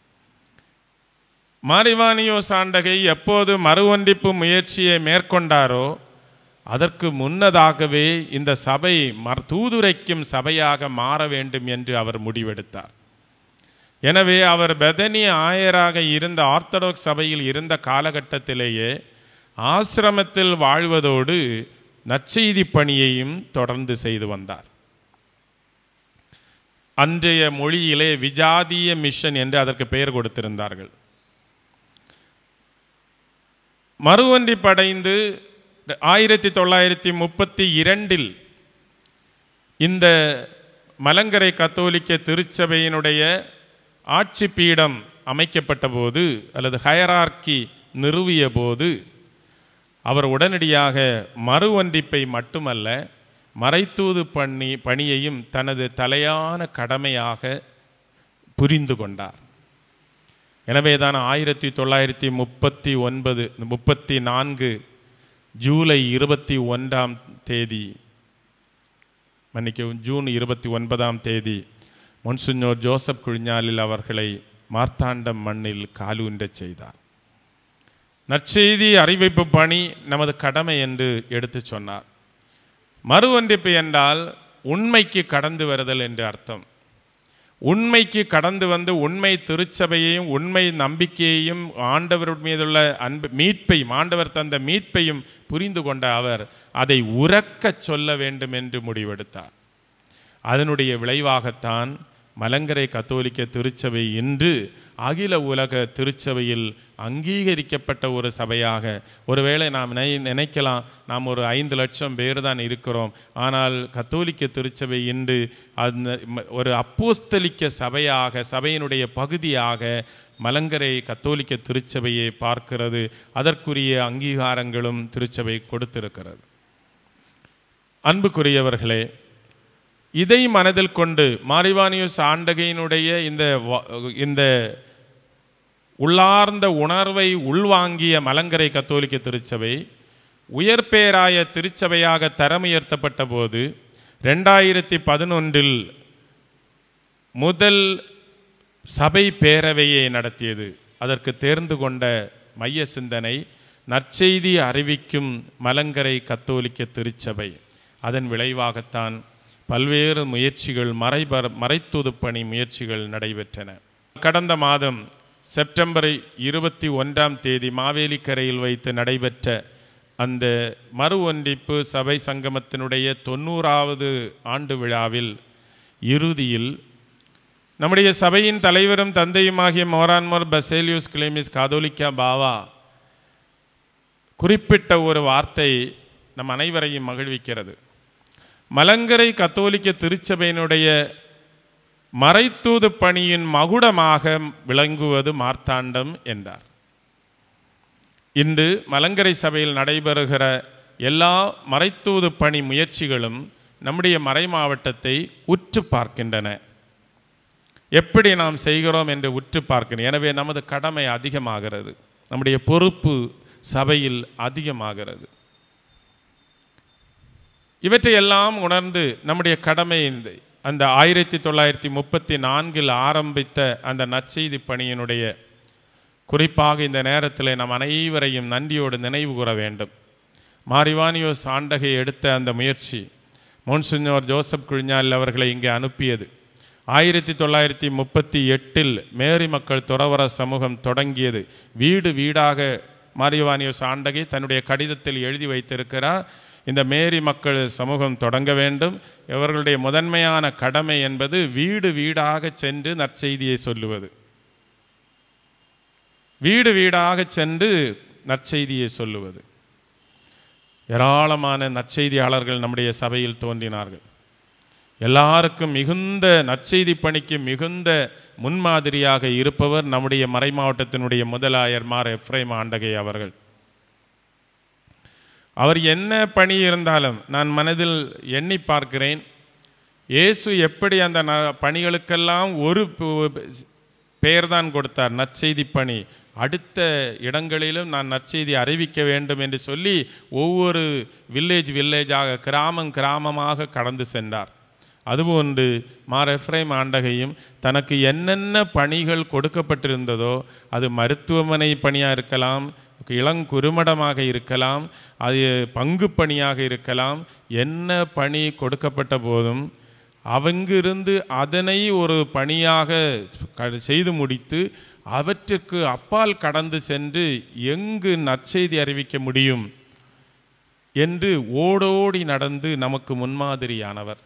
மாரிவானியோ சாண்டகை எப்போது மறுவண்டிப்பு முயற்சியை மேற்கொண்டாரோ அதற்கு முன்னதாகவே இந்த சபை மர் தூதுரைக்கும் சபையாக மாற வேண்டும் என்று அவர் முடிவெடுத்தார் எனவே அவர் பெதனிய ஆயராக இருந்த ஆர்த்தடாக்ஸ் சபையில் இருந்த காலகட்டத்திலேயே ஆசிரமத்தில் வாழ்வதோடு நற்செய்தி பணியையும் தொடர்ந்து செய்து வந்தார் அன்றைய மொழியிலே விஜாதிய மிஷன் என்று அதற்கு பெயர் கொடுத்திருந்தார்கள் மறுவன்றி படைந்து ஆயிரத்தி தொள்ளாயிரத்தி முப்பத்தி இரண்டில் இந்த மலங்கரை கத்தோலிக்க திருச்சபையினுடைய ஆட்சி பீடம் அமைக்கப்பட்ட போது அல்லது ஹயரார்கி நிறுவிய போது அவர் உடனடியாக மறுவன்றிப்பை மட்டுமல்ல மறைத்தூது பண்ணி பணியையும் தனது தலையான கடமையாக புரிந்து கொண்டார் எனவே தான் ஆயிரத்தி தொள்ளாயிரத்தி முப்பத்தி ஒன்பது முப்பத்தி நான்கு ஜூலை இருபத்தி ஒன்றாம் தேதி மன்னிக்கவும் ஜூன் இருபத்தி ஒன்பதாம் தேதி முன்சுஞ்சோர் ஜோசப் குழிஞாலில் அவர்களை மார்த்தாண்டம் மண்ணில் காலூன்றச் செய்தார் நற்செய்தி அறிவிப்பு பணி நமது கடமை என்று எடுத்து சொன்னார் மறுவன்றிப்பு என்றால் உண்மைக்கு கடந்து வருதல் என்று அர்த்தம் உண்மைக்கு கடந்து வந்து உண்மை திருச்சபையையும் உண்மை நம்பிக்கையையும் ஆண்டவர் மீதுள்ள அன்பு மீட்பையும் ஆண்டவர் தந்த மீட்பையும் புரிந்து கொண்ட அவர் அதை உறக்கச் சொல்ல வேண்டும் என்று முடிவெடுத்தார் அதனுடைய விளைவாகத்தான் மலங்கரை கத்தோலிக்க திருச்சபை இன்று அகில உலக திருச்சபையில் அங்கீகரிக்கப்பட்ட ஒரு சபையாக ஒருவேளை நாம் நினை நினைக்கலாம் நாம் ஒரு ஐந்து லட்சம் பேர் தான் இருக்கிறோம் ஆனால் கத்தோலிக்க திருச்சபை இன்று அந்த ம- ஒரு அப்போஸ்தலிக்க சபையாக சபையினுடைய பகுதியாக மலங்கரை கத்தோலிக்க திருச்சபையை பார்க்கிறது அதற்குரிய அங்கீகாரங்களும் திருச்சபை கொடுத்திருக்கிறது அன்புக்குரியவர்களே இதை மனதில் கொண்டு மாரிவானியூஸ் ஆண்டகையினுடைய இந்த வ- இந்த உள்ளார்ந்த உணர்வை உள்வாங்கிய மலங்கரை கத்தோலிக்க திருச்சபை உயர்பேராய திருச்சபையாக தரமுயர்த்தப்பட்ட போது ரெண்டாயிரத்தி பதினொன்றில் முதல் சபை பேரவையை நடத்தியது அதற்கு தேர்ந்து கொண்ட மைய சிந்தனை நற்செய்தி அறிவிக்கும் மலங்கரை கத்தோலிக்க திருச்சபை அதன் விளைவாகத்தான் பல்வேறு முயற்சிகள் மறைபர மறைத்தூது பணி முயற்சிகள் நடைபெற்றன கடந்த மாதம் செப்டம்பர் இருபத்தி ஒன்றாம் தேதி மாவேலிக்கரையில் வைத்து நடைபெற்ற அந்த மறு ஒன்றிப்பு சபை சங்கமத்தினுடைய தொண்ணூறாவது ஆண்டு விழாவில் இறுதியில் நம்முடைய சபையின் தலைவரும் தந்தையுமாகிய மோரான்மோர் பசேலியூஸ் கிளேமிஸ் காதோலிக்கா பாவா குறிப்பிட்ட ஒரு வார்த்தை நம் அனைவரையும் மகிழ்விக்கிறது மலங்கரை கத்தோலிக்க திருச்சபையினுடைய மறைத்தூது பணியின் மகுடமாக விளங்குவது மார்த்தாண்டம் என்றார் இன்று மலங்கரை சபையில் நடைபெறுகிற எல்லா மறைத்தூது பணி முயற்சிகளும் நம்முடைய மறை மாவட்டத்தை உற்று பார்க்கின்றன எப்படி நாம் செய்கிறோம் என்று உற்று பார்க்கிறோம் எனவே நமது கடமை அதிகமாகிறது நம்முடைய பொறுப்பு சபையில் அதிகமாகிறது இவற்றையெல்லாம் உணர்ந்து நம்முடைய கடமை இந்த அந்த ஆயிரத்தி தொள்ளாயிரத்தி முப்பத்தி நான்கில் ஆரம்பித்த அந்த நற்செய்தி பணியினுடைய குறிப்பாக இந்த நேரத்தில் நம் அனைவரையும் நன்றியோடு நினைவு கூற வேண்டும் மாரிவானியோஸ் ஆண்டகை எடுத்த அந்த முயற்சி மோன்சிஞோர் ஜோசப் குழிஞால் அவர்களை இங்கே அனுப்பியது ஆயிரத்தி தொள்ளாயிரத்தி முப்பத்தி எட்டில் மேரி மக்கள் துறவர சமூகம் தொடங்கியது வீடு வீடாக மாரிவானியோஸ் ஆண்டகை தன்னுடைய கடிதத்தில் எழுதி வைத்திருக்கிறார் இந்த மேரி மக்கள் சமூகம் தொடங்க வேண்டும் இவர்களுடைய முதன்மையான கடமை என்பது வீடு வீடாக சென்று நற்செய்தியை சொல்லுவது வீடு வீடாக சென்று நற்செய்தியை சொல்லுவது ஏராளமான நற்செய்தியாளர்கள் நம்முடைய சபையில் தோன்றினார்கள் எல்லாருக்கும் மிகுந்த நற்செய்தி பணிக்கு மிகுந்த முன்மாதிரியாக இருப்பவர் நம்முடைய மறைமாவட்டத்தினுடைய முதலாயர் மார் எஃப்ரைம் ஆண்டகை அவர்கள் அவர் என்ன பணி இருந்தாலும் நான் மனதில் எண்ணி பார்க்கிறேன் இயேசு எப்படி அந்த ந- பணிகளுக்கெல்லாம் ஒரு பு- பெயர் தான் கொடுத்தார் நற்செய்தி பணி அடுத்த இடங்களிலும் நான் நற்செய்தி அறிவிக்க வேண்டும் என்று சொல்லி ஒவ்வொரு வில்லேஜ் வில்லேஜாக கிராமம் கிராமமாக கடந்து சென்றார் அதுபோன்று மார் எஃப்ரைம் ஆண்டகையும் தனக்கு என்னென்ன பணிகள் கொடுக்கப்பட்டிருந்ததோ அது மருத்துவமனை பணியாக இருக்கலாம் இளங்குறுமடமாக இருக்கலாம் அது பங்கு பணியாக இருக்கலாம் என்ன பணி கொடுக்கப்பட்ட போதும் அவங்கிருந்து அதனை ஒரு பணியாக க- செய்து முடித்து அவற்றிற்கு அப்பால் கடந்து சென்று எங்கு நற்செய்தி அறிவிக்க முடியும் என்று ஓடோடி நடந்து நமக்கு முன்மாதிரியானவர்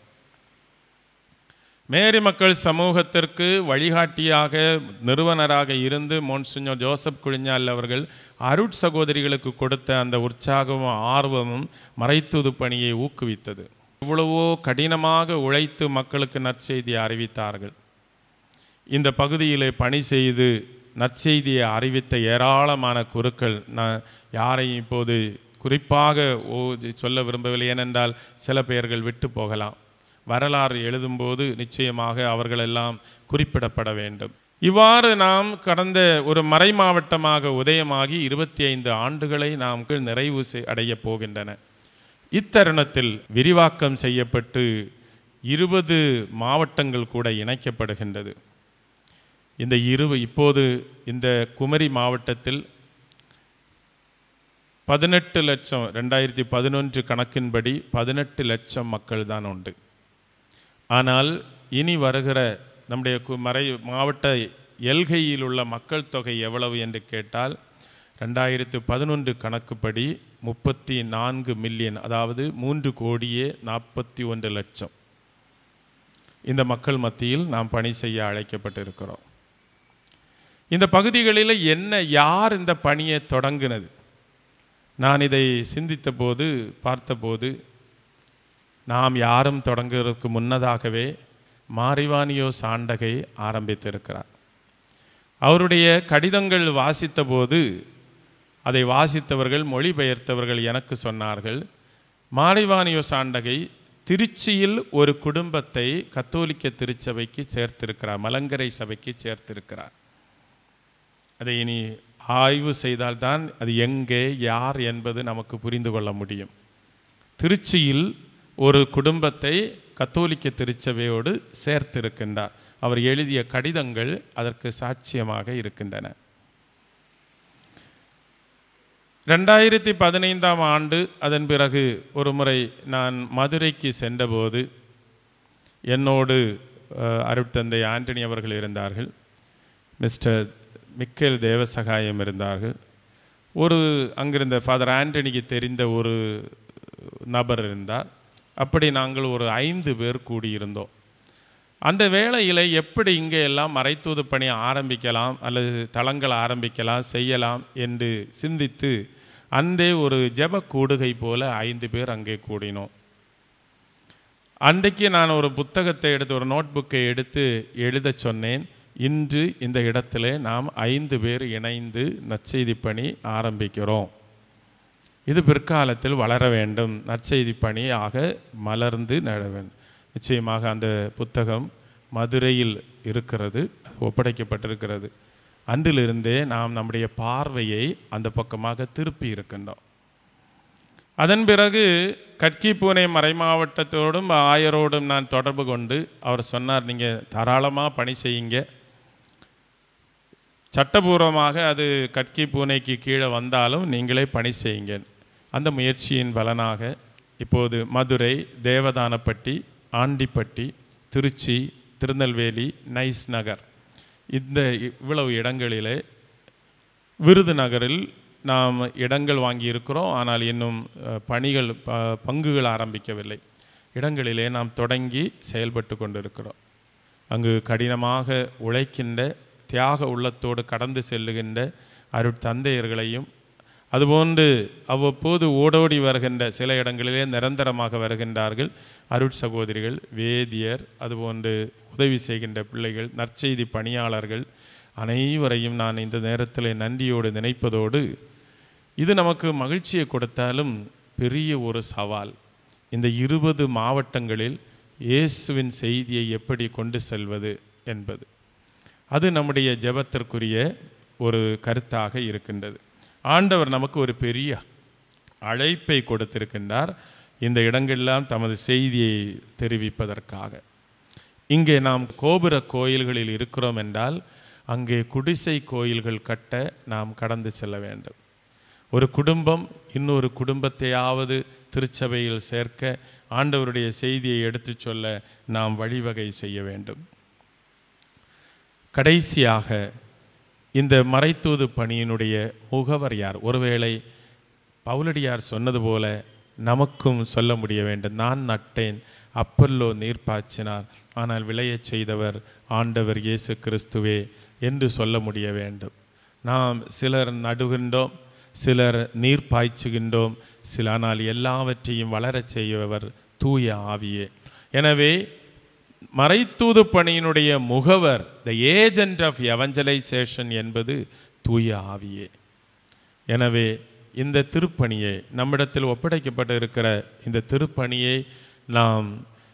மேரி மக்கள் சமூகத்திற்கு வழிகாட்டியாக நிறுவனராக இருந்து மோன்சிஞோ ஜோசப் குழிஞால் அவர்கள் அருட் சகோதரிகளுக்கு கொடுத்த அந்த உற்சாகமும் ஆர்வமும் மறைத்துது பணியை ஊக்குவித்தது இவ்வளவோ கடினமாக உழைத்து மக்களுக்கு நற்செய்தியை அறிவித்தார்கள் இந்த பகுதியிலே பணி செய்து நற்செய்தியை அறிவித்த ஏராளமான குருக்கள் நான் யாரையும் இப்போது குறிப்பாக ஓ சொல்ல விரும்பவில்லை ஏனென்றால் சில பெயர்கள் விட்டு போகலாம் வரலாறு எழுதும்போது நிச்சயமாக அவர்களெல்லாம் குறிப்பிடப்பட வேண்டும் இவ்வாறு நாம் கடந்த ஒரு மறை மாவட்டமாக உதயமாகி இருபத்தி ஐந்து ஆண்டுகளை நாம் நிறைவு செய்- அடையப் போகின்றன இத்தருணத்தில் விரிவாக்கம் செய்யப்பட்டு இருபது மாவட்டங்கள் கூட இணைக்கப்படுகின்றது இந்த இரு இப்போது இந்த குமரி மாவட்டத்தில் பதினெட்டு லட்சம் ரெண்டாயிரத்தி பதினொன்று கணக்கின்படி பதினெட்டு லட்சம் மக்கள் தான் உண்டு ஆனால் இனி வருகிற நம்முடைய கு- மறை மாவட்ட எல்கையில் உள்ள மக்கள் தொகை எவ்வளவு என்று கேட்டால் ரெண்டாயிரத்து பதினொன்று கணக்குப்படி முப்பத்தி நான்கு மில்லியன் அதாவது மூன்று கோடியே நாற்பத்தி ஒன்று லட்சம் இந்த மக்கள் மத்தியில் நாம் பணி செய்ய அழைக்கப்பட்டிருக்கிறோம் இந்த பகுதிகளில் என்ன யார் இந்த பணியை தொடங்கினது நான் இதை சிந்தித்த போது பார்த்தபோது நாம் யாரும் தொடங்குவதற்கு முன்னதாகவே மாரிவானியோ சாண்டகை ஆரம்பித்திருக்கிறார் அவருடைய கடிதங்கள் வாசித்தபோது அதை வாசித்தவர்கள் மொழிபெயர்த்தவர்கள் எனக்கு சொன்னார்கள் மாரிவானியோ சாண்டகை திருச்சியில் ஒரு குடும்பத்தை கத்தோலிக்க திருச்சபைக்கு சேர்த்திருக்கிறார் மலங்கரை சபைக்கு சேர்த்திருக்கிறார் அதை இனி ஆய்வு செய்தால்தான் அது எங்கே யார் என்பது நமக்கு புரிந்து கொள்ள முடியும் திருச்சியில் ஒரு குடும்பத்தை கத்தோலிக்க திருச்சபையோடு சேர்த்திருக்கின்றார் அவர் எழுதிய கடிதங்கள் அதற்கு சாட்சியமாக இருக்கின்றன ரெண்டாயிரத்தி பதினைந்தாம் ஆண்டு அதன் பிறகு ஒரு முறை நான் மதுரைக்கு சென்றபோது என்னோடு அஹ், அருட்தந்தை ஆண்டனி அவர்கள் இருந்தார்கள் மிஸ்டர் மிக்கேல் தேவசகாயம் இருந்தார்கள் ஒரு அங்கிருந்த ஃபாதர் ஆண்டனிக்கு தெரிந்த ஒரு நபர் இருந்தார் அப்படி நாங்கள் ஒரு ஐந்து பேர் கூடியிருந்தோம் அந்த வேளையில் எப்படி இங்கே எல்லாம் மறைத்தூது பணி ஆரம்பிக்கலாம் அல்லது தளங்கள் ஆரம்பிக்கலாம் செய்யலாம் என்று சிந்தித்து அந்தே ஒரு ஜெப கூடுகை போல ஐந்து பேர் அங்கே கூடினோம் அன்றைக்கு நான் ஒரு புத்தகத்தை எடுத்து ஒரு நோட் புக்கை எடுத்து எழுதச் சொன்னேன் இன்று இந்த இடத்துல நாம் ஐந்து பேர் இணைந்து நற்செய்தி பணி ஆரம்பிக்கிறோம் இது பிற்காலத்தில் வளர வேண்டும் நற்செய்தி பணி ஆக மலர்ந்து நட வேண்டும் நிச்சயமாக அந்த புத்தகம் மதுரையில் இருக்கிறது ஒப்படைக்கப்பட்டிருக்கிறது அன்றிலிருந்தே நாம் நம்முடைய பார்வையை அந்த பக்கமாக திருப்பி இருக்கின்றோம் அதன் பிறகு கட்கி பூனே மறைமாவட்டத்தோடும் ஆயரோடும் நான் தொடர்பு கொண்டு அவர் சொன்னார் நீங்கள் தாராளமாக பணி செய்யுங்க சட்டபூர்வமாக அது கட்கி பூனைக்கு கீழே வந்தாலும் நீங்களே பணி செய்யுங்க அந்த முயற்சியின் பலனாக இப்போது மதுரை தேவதானப்பட்டி ஆண்டிப்பட்டி திருச்சி திருநெல்வேலி நைஸ் நகர் இந்த இவ்வளவு இடங்களிலே விருதுநகரில் நாம் இடங்கள் வாங்கி இருக்கிறோம் ஆனால் இன்னும் அஹ், பணிகள் ப- பங்குகள் ஆரம்பிக்கவில்லை இடங்களிலே நாம் தொடங்கி செயல்பட்டு கொண்டிருக்கிறோம் அங்கு கடினமாக உழைக்கின்ற தியாக உள்ளத்தோடு கடந்து செல்லுகின்ற அருட்தந்தையர்களையும் அதுபோன்று அவ்வப்போது ஓடோடி வருகின்ற சில இடங்களிலே நிரந்தரமாக வருகின்றார்கள் அருட் சகோதரிகள் வேதியர் அதுபோன்று உதவி செய்கின்ற பிள்ளைகள் நற்செய்தி பணியாளர்கள் அனைவரையும் நான் இந்த நேரத்தில் நன்றியோடு நினைப்பதோடு இது நமக்கு மகிழ்ச்சியை கொடுத்தாலும் பெரிய ஒரு சவால் இந்த இருபது மாவட்டங்களில் இயேசுவின் செய்தியை எப்படி கொண்டு செல்வது என்பது அது நம்முடைய ஜெபத்திற்குரிய ஒரு கருத்தாக இருக்கின்றது ஆண்டவர் நமக்கு ஒரு பெரிய அழைப்பை கொடுத்திருக்கின்றார் இந்த இடங்களெல்லாம் தமது செய்தியை தெரிவிப்பதற்காக இங்கே நாம் கோபுர கோயில்களில் இருக்கிறோம் என்றால் அங்கே குடிசை கோயில்கள் கட்ட நாம் கடந்து செல்ல வேண்டும் ஒரு குடும்பம் இன்னொரு குடும்பத்தையாவது திருச்சபையில் சேர்க்க ஆண்டவருடைய செய்தியை எடுத்துச் சொல்ல நாம் வழிவகை செய்ய வேண்டும் கடைசியாக இந்த மறைத்தூது பணியினுடைய முகவர் யார் ஒருவேளை பவுலடியார் சொன்னது போல நமக்கும் சொல்ல முடிய வேண்டும் நான் நட்டேன் அப்பல்லோ நீர் பாய்ச்சினார் ஆனால் விளையச் செய்தவர் ஆண்டவர் இயேசு கிறிஸ்துவே என்று சொல்ல முடிய வேண்டும் நாம் சிலர் நடுகின்றோம் சிலர் நீர் பாய்ச்சுகின்றோம் சில ஆனால் எல்லாவற்றையும் வளரச் செய்பவர் தூய ஆவியே எனவே மறைத்தூது பணியினுடைய முகவர் த ஏஜென்ட் ஆஃப் எவஞ்சலைசேஷன் என்பது தூய ஆவியே எனவே இந்த திருப்பணியை நம்மிடத்தில் ஒப்படைக்கப்பட்டு இருக்கிற இந்த திருப்பணியை நாம்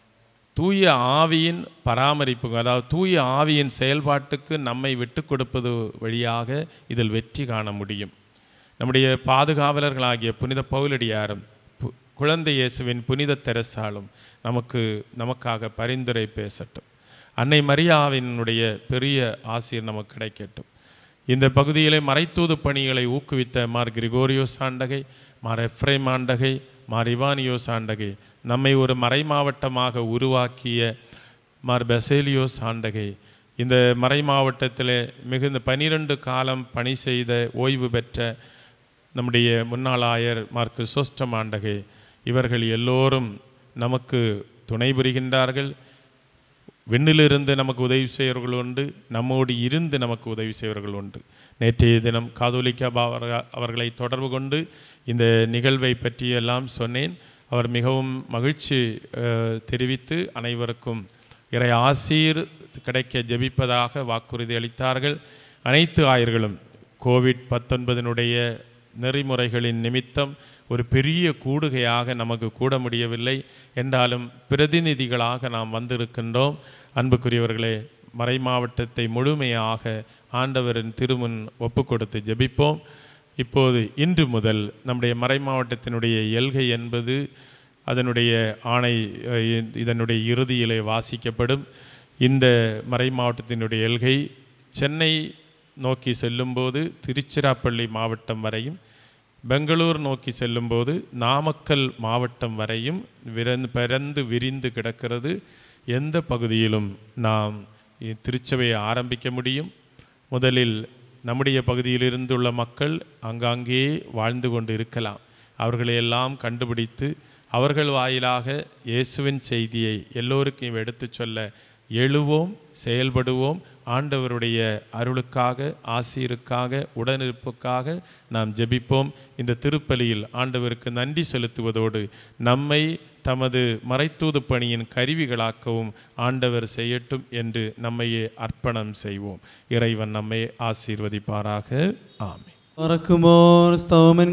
தூய ஆவியின் பராமரிப்பு அதாவது தூய ஆவியின் செயல்பாட்டுக்கு நம்மை விட்டு கொடுப்பது வழியாக இதில் வெற்றி காண முடியும் நம்முடைய பாதுகாவலர்களாகிய புனித பவுலடியாரும் பு- குழந்தை இயேசுவின் புனித தெரசாலும் நமக்கு நமக்காக பரிந்துரை பேசட்டும் அன்னை மரியாவினுடைய பெரிய ஆசிரியர் நமக்கு கிடைக்கட்டும் இந்த பகுதியிலே மறைத்தூது பணிகளை ஊக்குவித்த மார் கிரிகோரியோஸ் ஆண்டகை மார் எஃப்ரேம் ஆண்டகை மார் இவானியோஸ் ஆண்டகை நம்மை ஒரு மறைமாவட்டமாக உருவாக்கிய மார் பெசேலியோஸ் ஆண்டகை இந்த மறை மாவட்டத்திலே மிகுந்த பனிரெண்டு காலம் பணி செய்த ஓய்வு பெற்ற நம்முடைய முன்னாள் ஆயர் மார்க்கு சோஸ்டம் ஆண்டகை இவர்கள் எல்லோரும் நமக்கு துணை புரிகின்றார்கள் விண்ணிலிருந்து நமக்கு உதவி செய்வர்கள் உண்டு நம்மோடு இருந்து நமக்கு உதவி செய்வர்கள் உண்டு நேற்றைய தினம் காதோலிக்கா அவர்கள் அவர்களை தொடர்பு கொண்டு இந்த நிகழ்வை பற்றியெல்லாம் சொன்னேன் அவர் மிகவும் மகிழ்ச்சி அஹ், தெரிவித்து அனைவருக்கும் இறை ஆசீர் கிடைக்க ஜெபிப்பதாக வாக்குறுதி அளித்தார்கள் அனைத்து ஆயர்களும் கோவிட் பத்தொன்பதினுடைய நெறிமுறைகளின் நிமித்தம் ஒரு பெரிய கூடுகையாக நமக்கு கூட முடியவில்லை என்றாலும் பிரதிநிதிகளாக நாம் வந்திருக்கின்றோம் அன்புக்குரியவர்களே மறை மாவட்டத்தை முழுமையாக ஆண்டவரின் திருமுன் ஒப்பு கொடுத்து ஜெபிப்போம் இப்போது இன்று முதல் நம்முடைய மறை மாவட்டத்தினுடைய எல்கை என்பது அதனுடைய ஆணை அஹ், இதனுடைய இறுதியிலே வாசிக்கப்படும் இந்த மறை மாவட்டத்தினுடைய எல்கை சென்னை நோக்கி செல்லும்போது திருச்சிராப்பள்ளி மாவட்டம் வரையும் பெங்களூர் நோக்கி செல்லும்போது நாமக்கல் மாவட்டம் வரையும் விரந்து பரந்து விரிந்து கிடக்கிறது எந்த பகுதியிலும் நாம் இ- திருச்சபையை ஆரம்பிக்க முடியும் முதலில் நம்முடைய பகுதியில் இருந்துள்ள மக்கள் அங்காங்கே வாழ்ந்து கொண்டு இருக்கலாம் அவர்களையெல்லாம் கண்டுபிடித்து அவர்கள் வாயிலாக இயேசுவின் செய்தியை எல்லோருக்கும் எடுத்துச் சொல்ல எழுவோம் செயல்படுவோம் ஆண்டவருடைய அருளுக்காக ஆசீருக்காக உடனிருப்புக்காக நாம் ஜெபிப்போம் இந்த திருப்பலியில் ஆண்டவருக்கு நன்றி செலுத்துவதோடு நம்மை தமது மறைத்தூது பணியின் கருவிகளாக்கவும் ஆண்டவர் செய்யட்டும் என்று நம்மையே அர்ப்பணம் செய்வோம் இறைவன் நம்மை ஆசீர்வதிப்பாராக ஆமென் Oracumor stomen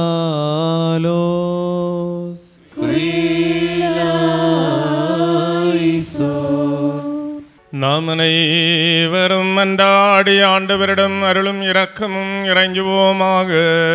galos. நாம் அனைவரும் மன்றாடி ஆண்டவரிடம் அருளும் இரக்கமும் இறங்குவோமாக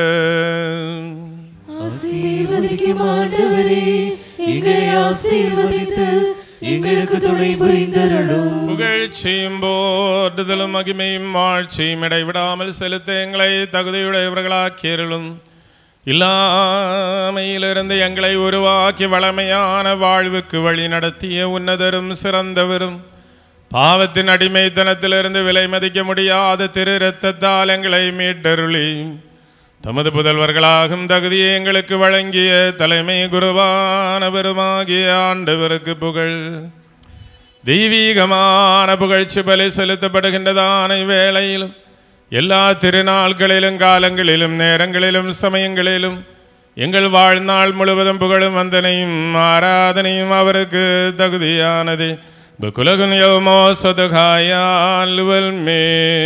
ஆசீர்வதிக்கும் ஆண்டவரே எங்களை ஆசீர்வதித்து எங்களுக்கு துணை புரிந்தருளும் புகழ்ச்சியும் போற்றுதலும் மகிமையும் வாழ்ச்சியும் இடைவிடாமல் செலுத்த எங்களை தகுதியுடையவர்களாக்கியருளும் இல்லாமையிலிருந்து எங்களை உருவாக்கி வளமையான வாழ்வுக்கு வழி நடத்திய உன்னதரும் சிறந்தவரும் பாவத்தின் அடிமைத்தனத்திலிருந்து விலை மதிக்க முடியாத திரு இரத்தத்தால் எங்களை மீட்டருளி தமது புதல்வர்களாகும் தகுதியை எங்களுக்கு வழங்கிய தலைமை குருவானவருமாகிய ஆண்டவருக்கு புகழ் தெய்வீகமான புகழ்ச்சி பலி செலுத்தப்படுகின்றதான வேளையிலும் எல்லா திருநாள்களிலும் காலங்களிலும் நேரங்களிலும் சமயங்களிலும் எங்கள் வாழ்நாள் முழுவதும் புகழும் வந்தனையும் ஆராதனையும் அவருக்கு தகுதியானது புகுலகுன் யோமோ சொதுகாயால் மே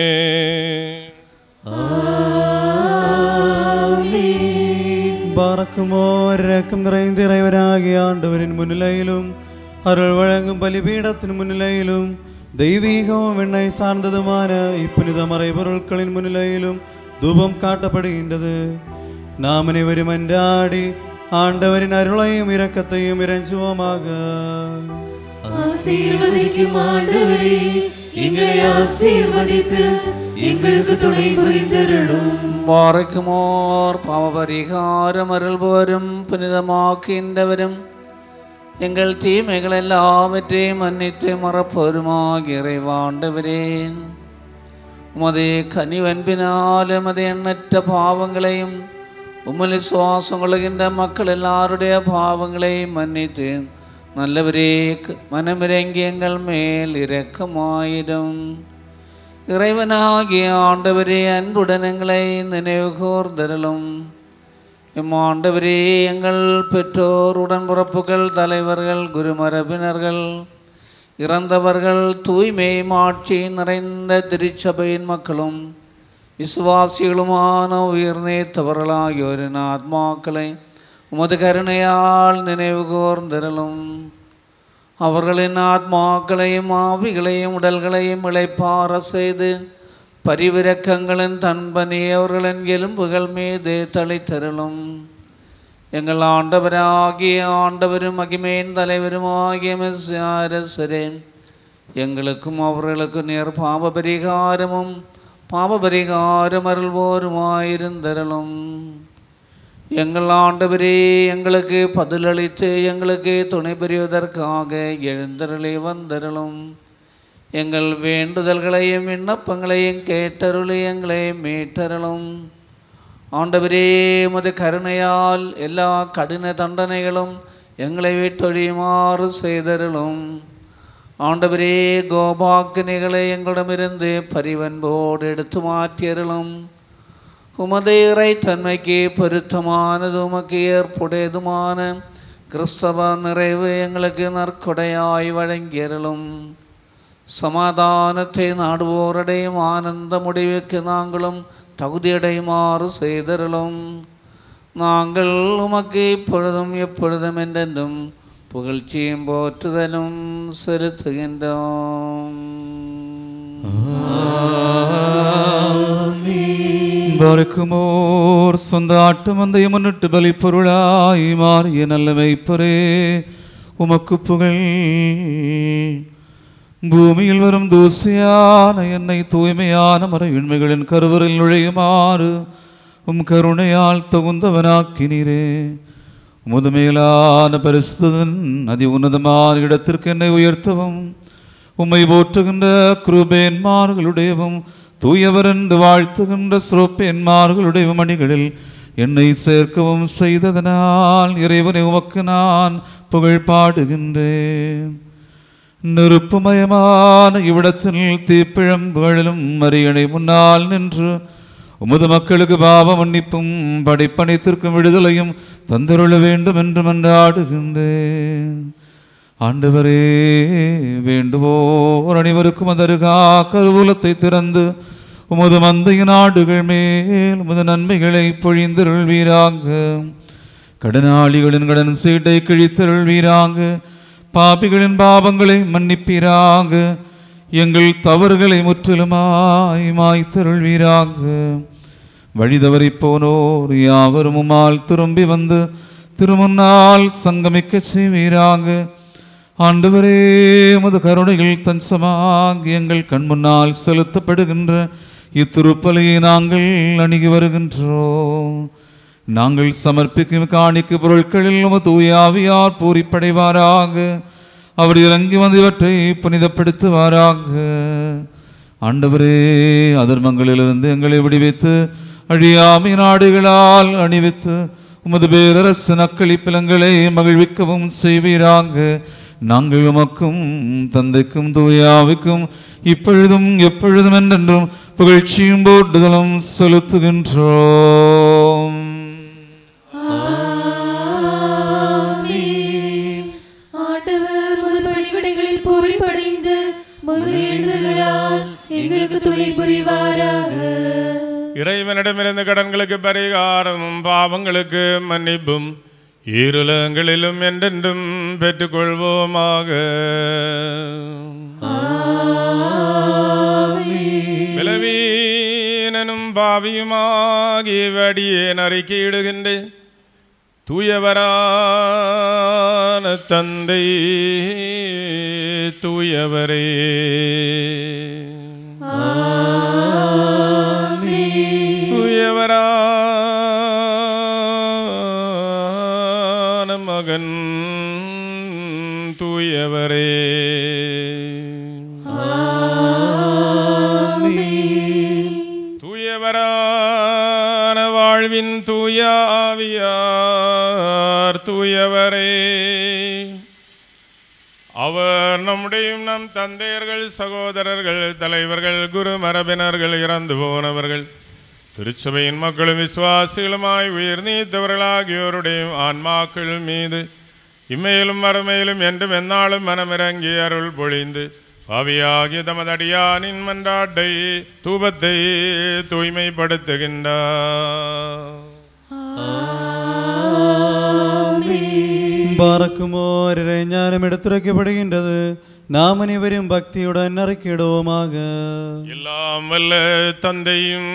பார்க்குமோ இரக்கம் நிறைந்த இறைவராகிய ஆண்டவரின் முன்னிலையிலும் அருள் வழங்கும் பலிபீடத்தின் முன்னிலையிலும் தெய்வீகமும் விண்ணை சார்ந்ததுமான இப்புனித மறைபொருட்களின் முன்னிலையிலும் தூபம் காட்டப்படுகின்றது நாம் அனைவரும் அன்றாடி ஆண்டவரின் அருளையும் இரக்கத்தையும் இறைஞ்சுவோமாக ஆசீர்வதிக்கும் ஆண்டவரே எங்களை ஆசீர்வதித்து எங்களுக்கு துணை புரிந்தருளும் பாறைக்குமோர் பாவபரிகாரம் அருள்பவரும் புனிதமாக்கின்றவரும் எங்கள் தீமைகள் எல்லாவற்றையும் மன்னித்து மறப்பவருமாகிய இறைவாண்டவரேன் உமது கனிவன்பினால் எமது எண்ணற்ற பாவங்களையும் உம்மில் சுவாசம் கொள்கின்ற மக்கள் எல்லாருடைய பாவங்களையும் மன்னித்து நல்லவரே க- மனமிறங்கி எங்கள் மேல் இரக்கமாயிடும் இறைவனாகிய ஆண்டவரே அன்புடன் எங்களை நினைவு கூர்ந்தருளும் இம்மாண்டவரே எங்கள் பெற்றோர் உடன்பிறப்புகள் தலைவர்கள் குருமரபினர்கள் இறந்தவர்கள் தூய்மை மாட்சி நிறைந்த திருச்சபையின் மக்களும் விசுவாசிகளுமான உயிர் நீத்தவர்களாகியோரின் ஆத்மாக்களை உமது கருணையால் நினைவு கூர்ந்திரலும் அவர்களின் ஆத்மாக்களையும் ஆவிகளையும் உடல்களையும் இளைப்பார செய்து பரிவிரக்கங்களின் தன்பனி அவர்களின் எலும்புகள் மீது தளித்தருளும் எங்கள் ஆண்டவராகிய ஆண்டவரும் மகிமையின் தலைவருமாகிய மெஸ்ஸாரசரே எங்களுக்கும் அவர்களுக்கும் நேர் பாவ பரிகாரமும் பாவ பரிகாரம் அருள்வோருமாயிருந்தருளும் எங்கள் ஆண்டவரே எங்களுக்கு பதிலளித்து எங்களுக்கு துணை புரிவதற்காக எழுந்தருளி வந்தருளும் எங்கள் வேண்டுதல்களையும் விண்ணப்பங்களையும் கேட்டருளி எங்களை மீட்டருளும் ஆண்டவரே உமது கருணையால் எல்லா கடின தண்டனைகளும் எங்களை விட்டொழியுமாறு செய்தருளும் ஆண்டவரே கோபாக்கினிகளை எங்களிடமிருந்து பரிவன்போடு எடுத்து மாற்றியருளும் உமது இறை தன்மைக்கு பொருத்தமானது உமக்கு ஏற்புடையதுமான கிறிஸ்தவ நிறைவு எங்களுக்கு நற்கொடையாய் வழங்கியருளும் சமாதானத்தை நாடுவோரடையும் ஆனந்த முடிவுக்கு நாங்களும் தகுதியடையுமாறு செய்தருளும் நாங்கள் உமக்கு இப்பொழுதும் எப்பொழுதும் என்றென்றும் புகழ்ச்சியும் போற்றுதலும் செலுத்துகின்றோம் பருக்குமோர் சொந்த ஆட்டு மந்தையை முன்னிட்டு பலி பொருளாய் மாறிய நல்ல மெய்ப்பரே உமக்கு புகழ் பூமியில் வரும் தூசியான என்னை தூய்மையான மறையுண்மைகளின் கருவரில் நுழையுமாறு உம் கருணையால் தகுந்தவனாக்கினீரே உமது மேலான பரிசுத்தன் அதி உன்னதமான இடத்திற்கு என்னை உயர்த்தவும் உம்மை போற்றுகின்ற குருபேன்மார்களுடையவும் தூயவர் என்று வாழ்த்துகின்ற சுரோப்பேன்மார்களுடைய மணிகளில் என்னை சேர்க்கவும் செய்ததனால் இறைவனை உமக்கு நான் புகழ் பாடுகின்றேன் நெருப்புமயமான இவ்விடத்தில் தீப்பிழம்புகளிலும் அரியணை முன்னால் நின்று உமது மக்களுக்கு பாவ மன்னிப்பும் படைப்பனைத்திற்கும் விடுதலையும் தந்தருள வேண்டும் என்று மன்றாடுகின்றேன் ஆண்டவரே வேண்டுவோர் அனைவருக்கும் அதருகா கருவூலத்தை திறந்து உமது மந்தையின் ஆடுகள் மேல் உமது நன்மைகளை பொழிந்தருள்வீராங்க கடனாளிகளின் கடன் சீட்டை கிழித்தருள்வீராங்க பாபிகளின் பாவங்களை மன்னிப்பீராக எங்கள் தவறுகளை முற்றிலுமாய் மாய்த்தருள்வீராக வழிதவறி போனோர் யாவரும் உம்மால் திரும்பி வந்து திருமுன்னால் சங்கமிக்க செய்வீராக ஆண்டவரே உமது கருணைகள் தஞ்சமாகி எங்கள் கண் முன்னால் செலுத்தப்படுகின்ற இத்திருப்பலியை நாங்கள் அணுகி வருகின்றோம் நாங்கள் சமர்ப்பிக்கும் காணிக்கு பொருட்களில் உமது தூயாவியார் பூரிப்படைவாராக அவர் இறங்கி வந்து இவற்றை புனிதப்படுத்துவாராக ஆண்டவரே அதர்மங்களிலிருந்து எங்களை விடுவித்து அழியாமை நாடுகளால் அணிவித்து உமது பேரரசு நக்களிப்பிலங்களை மகிழ்விக்கவும் செய்வீராக நாங்கள் உமக்கும் தந்தைக்கும் தூயாவுக்கும் இப்பொழுதும் எப்பொழுதும் என்றென்றும் புகழ்ச்சியும் போட்டுதலும் செலுத்துகின்றோம் ஆமென். ஆண்டவர் முதல் பணிவிடைகளில் போரி படைந்து முதல் எழுதுகளால் எங்களுக்கு துணை புரிவாராக இறைவனிடமிருந்து கடன்களுக்கு பரிகாரமும் பாவங்களுக்கு மன்னிப்பும் ஈருலகங்களிலும் என்றென்றும் பெற்றுக்கொள்வோமாக விலவீனனும் பாவியுமாகிய வடியேன் அறிக்கையிடுகின்றேன் தூயவரான தந்தை தூயவரே தூயவரான மகன் தூயவரே தூயவரான வாழ்வின் தூயாவியார் தூயவரே அவர் நம்முடைய நம் தந்தையர்கள் சகோதரர்கள் தலைவர்கள் குரு மரபினர்கள் இறந்து போனவர்கள் திருச்சபையின் மக்களும் விசுவாசிகளுமாய் உயிர் நீத்தவர்களாகியோருடைய ஆன்மாக்கள் மீது இம்மையிலும் மறுமையிலும் என்றும் எந்நாளும் மனமிறங்கி அருள் பொழிந்து பாவியாகிய தமது அடியானின் மன்றாட்டை தூபத்தை தூய்மைப்படுத்துகின்றார் பாரக்குமோரே ஞானம் எடுத்துரைக்கப்படுகின்றது நாம் அனைவரும் பக்தியுடன் அறிக்கையிடுவோமாக எல்லாம் வல்ல தந்தையும்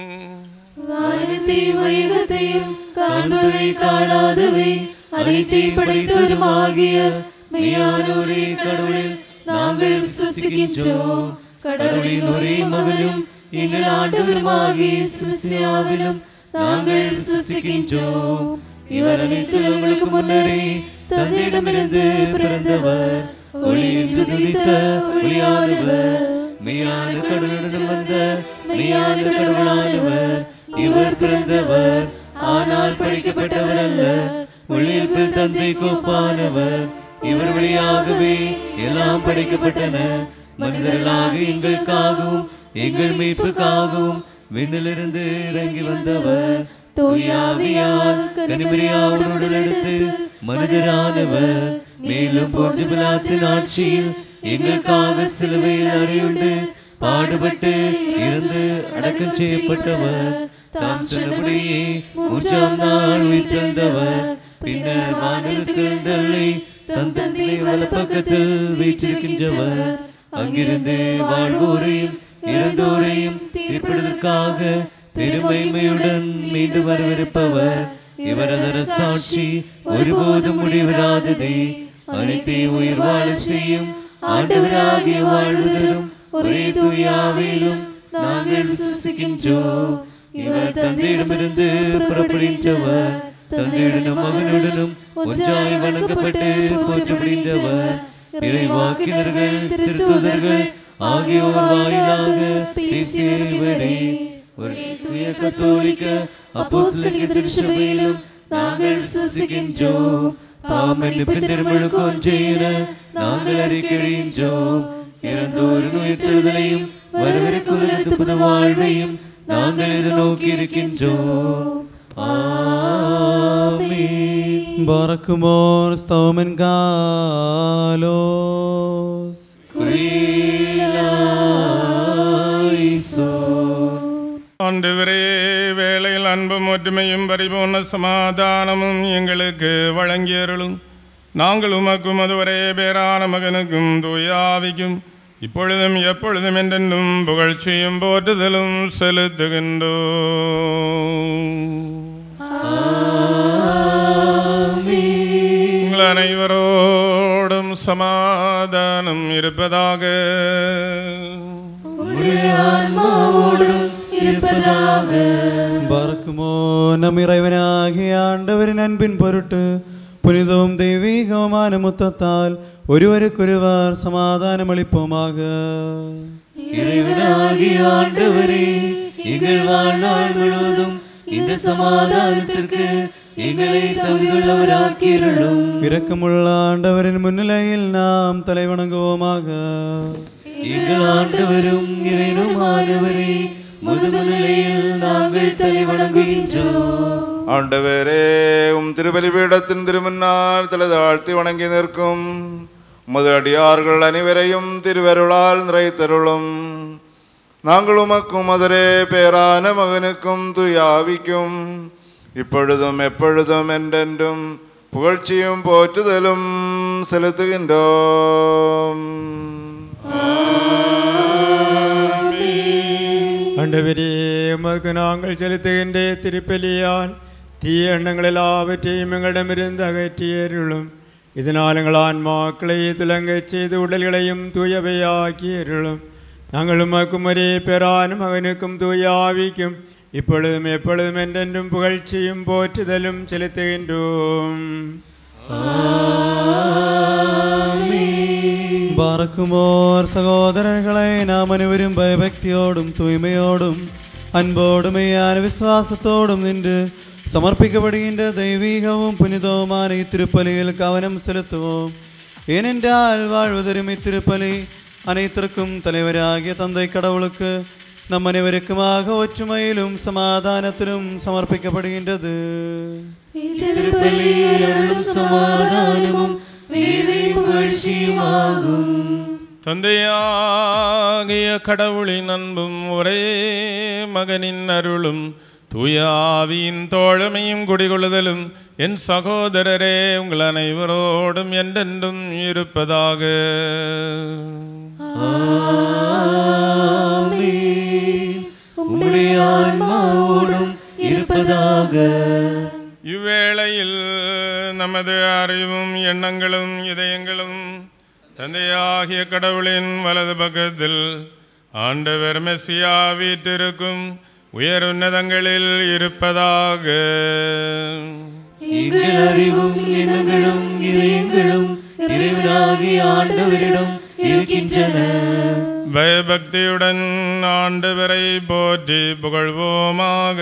வானத்தையும் வைகத்தையும் காண்பவை காணாதவை அனைத்தையும் படைத்தவருமாகிய மெய்யானோரே கடவுளில் நாங்கள் விசுவசிக்கின்றோம் கடவுளின் ஒரே மகனும் எங்கள் ஆண்டவருமாகிய சிவசியாவிலும் நாங்கள் விசுவசிக்கின்றோம் இவர் அனைத்துலங்களுக்கு முன்னரே தந்தையிடமிருந்து பிறந்தவர் ஒளியில் துதித்த ஒளியானவர் மெய்யான கடவுளிடம் வந்த மெய்யான கடவுளானவர் இவர் பிறந்தவர் ஆனால் படைக்கப்பட்டவர் அல்ல ஒளியில் தந்தை கோப்பானவர் இவர் வழியாகவே எல்லாம் படைக்கப்பட்டன மனிதர்களாக எங்களுக்காகவும் எங்கள் மீட்புக்காகவும் விண்ணிலிருந்து இறங்கி வந்தவர் தூயாவியால் கனிமரியாவுடன் எடுத்து மனிதரானவர் மேலும் போர்ஜுபிலாத்தின் ஆட்சியில் எங்களுக்காக சிலுவையில் அறியுண்டு பாடுபட்டு இருந்து அடக்கம் செய்யப்பட்டவர் தாம் சொன்னபடியே மூன்றாம் நாள் உயிர்த்தெழுந்தவர் பின்னர் வானத்தில் தள்ளி தம் தந்தை வலப்பக்கத்தில் வீற்றிருக்கின்றவர் அங்கிருந்து வாழ்வோரையும் இறந்தோரையும் தீர்ப்பிடுவதற்காக பெருமைமையுடன் மீண்டும் வரவிருப்பவர் இவரது சாட்சி ஒருபோதும் முடிவராததே அனைத்தையும் உயிர் வாழ செய்யும் ஆண்டவராகிய வாழ்வதலும் ஒரே தூயாவிலும் நாங்கள் விசுவசிக்கின்றோம் இவர் தந்தையிடமிருந்து புறப்படுகின்றவர் தந்தையுடனும் மகனுடனும் ஒன்றாய் வணங்கப்பட்டு போற்றப்படுகின்றவர் இறைவாக்கினர்கள் திருத்தூதர்கள் ஆகியோர் வாயிலாக பேசிய இவரே ஒரே தூய கத்தோலிக்க அப்போஸ்தலிக திருச்சபையிலும் நாங்கள் விசுவசிக்கின்றோம் பாமன்னிப்பு திருமழுக்கு ஒன்றையின நாங்கள் அறிக்கையிடுகின்றோம் இறந்தோரின் உயிர்த்தெழுதலையும் வரவிருக்கும் உலகத்து புது வாழ்வையும் நாங்கள் எதிர்நோக்கி இருக்கின்றோம் ஆமென். பாரக்குமோர் ஸ்தவமன் காலோஸ் ஆண்டவரே வேளையில் அன்பும் ஒற்றுமையும் பரிபூர்ண சமாதானமும் எங்களுக்கு வழங்கியருளும் நாங்கள் உமக்கும் அதுவரே பேரான மகனுக்கும் தூயாவிக்கும் இப்பொழுதும் எப்பொழுதும் என்றென்றும் புகழ்ச்சியும் போற்றுதலும் செலுத்துகின்றோம் உங்கள் அனைவரோடும் சமாதானம் இருப்பதாக ஆன்மாவோடும் இருப்பதாக பார்க்குமோ நம் இறைவனாகிய ஆண்டவரின் அன்பின் பொருட்டு புனிதവും தெய்வீகமான முத்தத்தால் ஒருவருக்கொருவர் சமாதானமளிப்போமாக இறைவனாகிய ஆண்டவரே எங்கள் வாழ்நாள் முழுவதும் இந்த சமாதானத்திற்கு எங்களை தகுதியுள்ளவராக்கியருளும் இரக்கமுள்ள ஆண்டவரின் முன்னிலையில் நாம் தலை வணங்குவோமாக எங்கள் ஆண்டவரும் இறைவனுமானவரே முதுமுநிலையில் நாங்கள் தலை வணங்குகின்றோம் ஆண்டவரே உம் திருபலி பீடத்தின் திருமுன்னால் தலை தாழ்த்தி வணங்கி நிற்கும் உமது அடியார்கள் அனைவரையும் திருவருளால் நிறைத்தருளும் நாங்கள் உமக்கும் மதுரே பேரான மகனுக்கும் துயாவிக்கும் இப்பொழுதும் எப்பொழுதும் என்றென்றும் புகழ்ச்சியும் போற்றுதலும் செலுத்துகின்றோம் ஆண்டவரே உமக்கு நாங்கள் செலுத்துகின்ற திருப்பலியால் தீய எண்ணங்கள் எல்லாவற்றையும் எங்களிடமிருந்து அகற்றியருளும் இதனால் எங்கள் ஆன்மாக்களை துலங்கச் செய்து உடல்களையும் தூயவையாக்கி அருளும் நாங்கள் உமக்கும் ஒரே பெறான மகனுக்கும் தூய ஆவிக்கும் இப்பொழுதும் எப்பொழுதும் என்றென்றும் புகழ்ச்சியும் போற்றுதலும் செலுத்துகின்றோம் പാർക്കുമോർ സഹോദരങ്ങളെ നാം അനുവരും ഭയഭക്തിയോടും തൂയ്മയോടും അൻപോടും மெய்யான വിശ്വാസത്തോടും നിன்று സമർപ്പിക്കപ്പെടുകിன்ற ദൈവീകവും പുനിതവുமான இத்திருப்பலியில் கவனம் செலுத்துவோம் ஏனென்றால் வாழ்வதரும் இத்திருப்பலி அனைத்திற்கும் தலைவராகிய தந்தை கடவுளுக்கு நம் அனைவருக்குமாக ஒற்றுமையிலும் சமாதானத்திலும் சமர்ப்பிக்கப்படுகின்றது திருப்பலி அருளும் சமாதானமும் வேள்வி புகழ்ச்சியுமாகும் தந்தையாகிய கடவுளின் அன்பும் ஒரே மகனின் அருளும் தூயாவியின் தோழமையும் குடிகொள்ளுதலும் என் சகோதரரே உங்கள் அனைவரோடும் என்றென்றும் இருப்பதாக உம்முடைய ஆன்மாவோடும் இருப்பதாக இவ்வேளையில் நமது அறிவும் எண்ணங்களும் இதயங்களும் தந்தையாகிய கடவுளின் வலது பக்கத்தில் ஆண்டவர் மெஸ்ஸியா வீற்றிருக்கும் உயர் உன்னதங்களில் இருப்பதாக எங்கள் அறிவும் எண்ணங்களும் இதயங்களும் இறைவனாகிய ஆண்டவரிடம் இருக்கின்றன பயபக்தியுடன் ஆண்டவரை போற்றி புகழ்வோமாக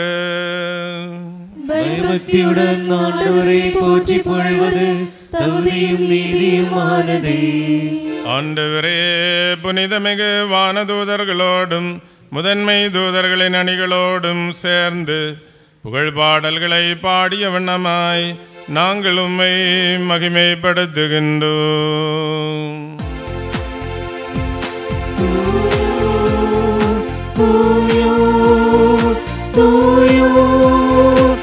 பயபக்தியுடன் ஆண்டவரை போற்றி புகழ்வது தகுதியும் நீதியுமானதே ஆண்டவரே புனிதமிகு வானதூதர்களோடும் முதன்மை தூதர்களின் அணிகளோடும் சேர்ந்து புகழ் பாடல்களை பாடிய வண்ணமாய் நாங்கள் உம்மை மகிமைப்படுத்துகின்றோம் தூயோர் தூயோர்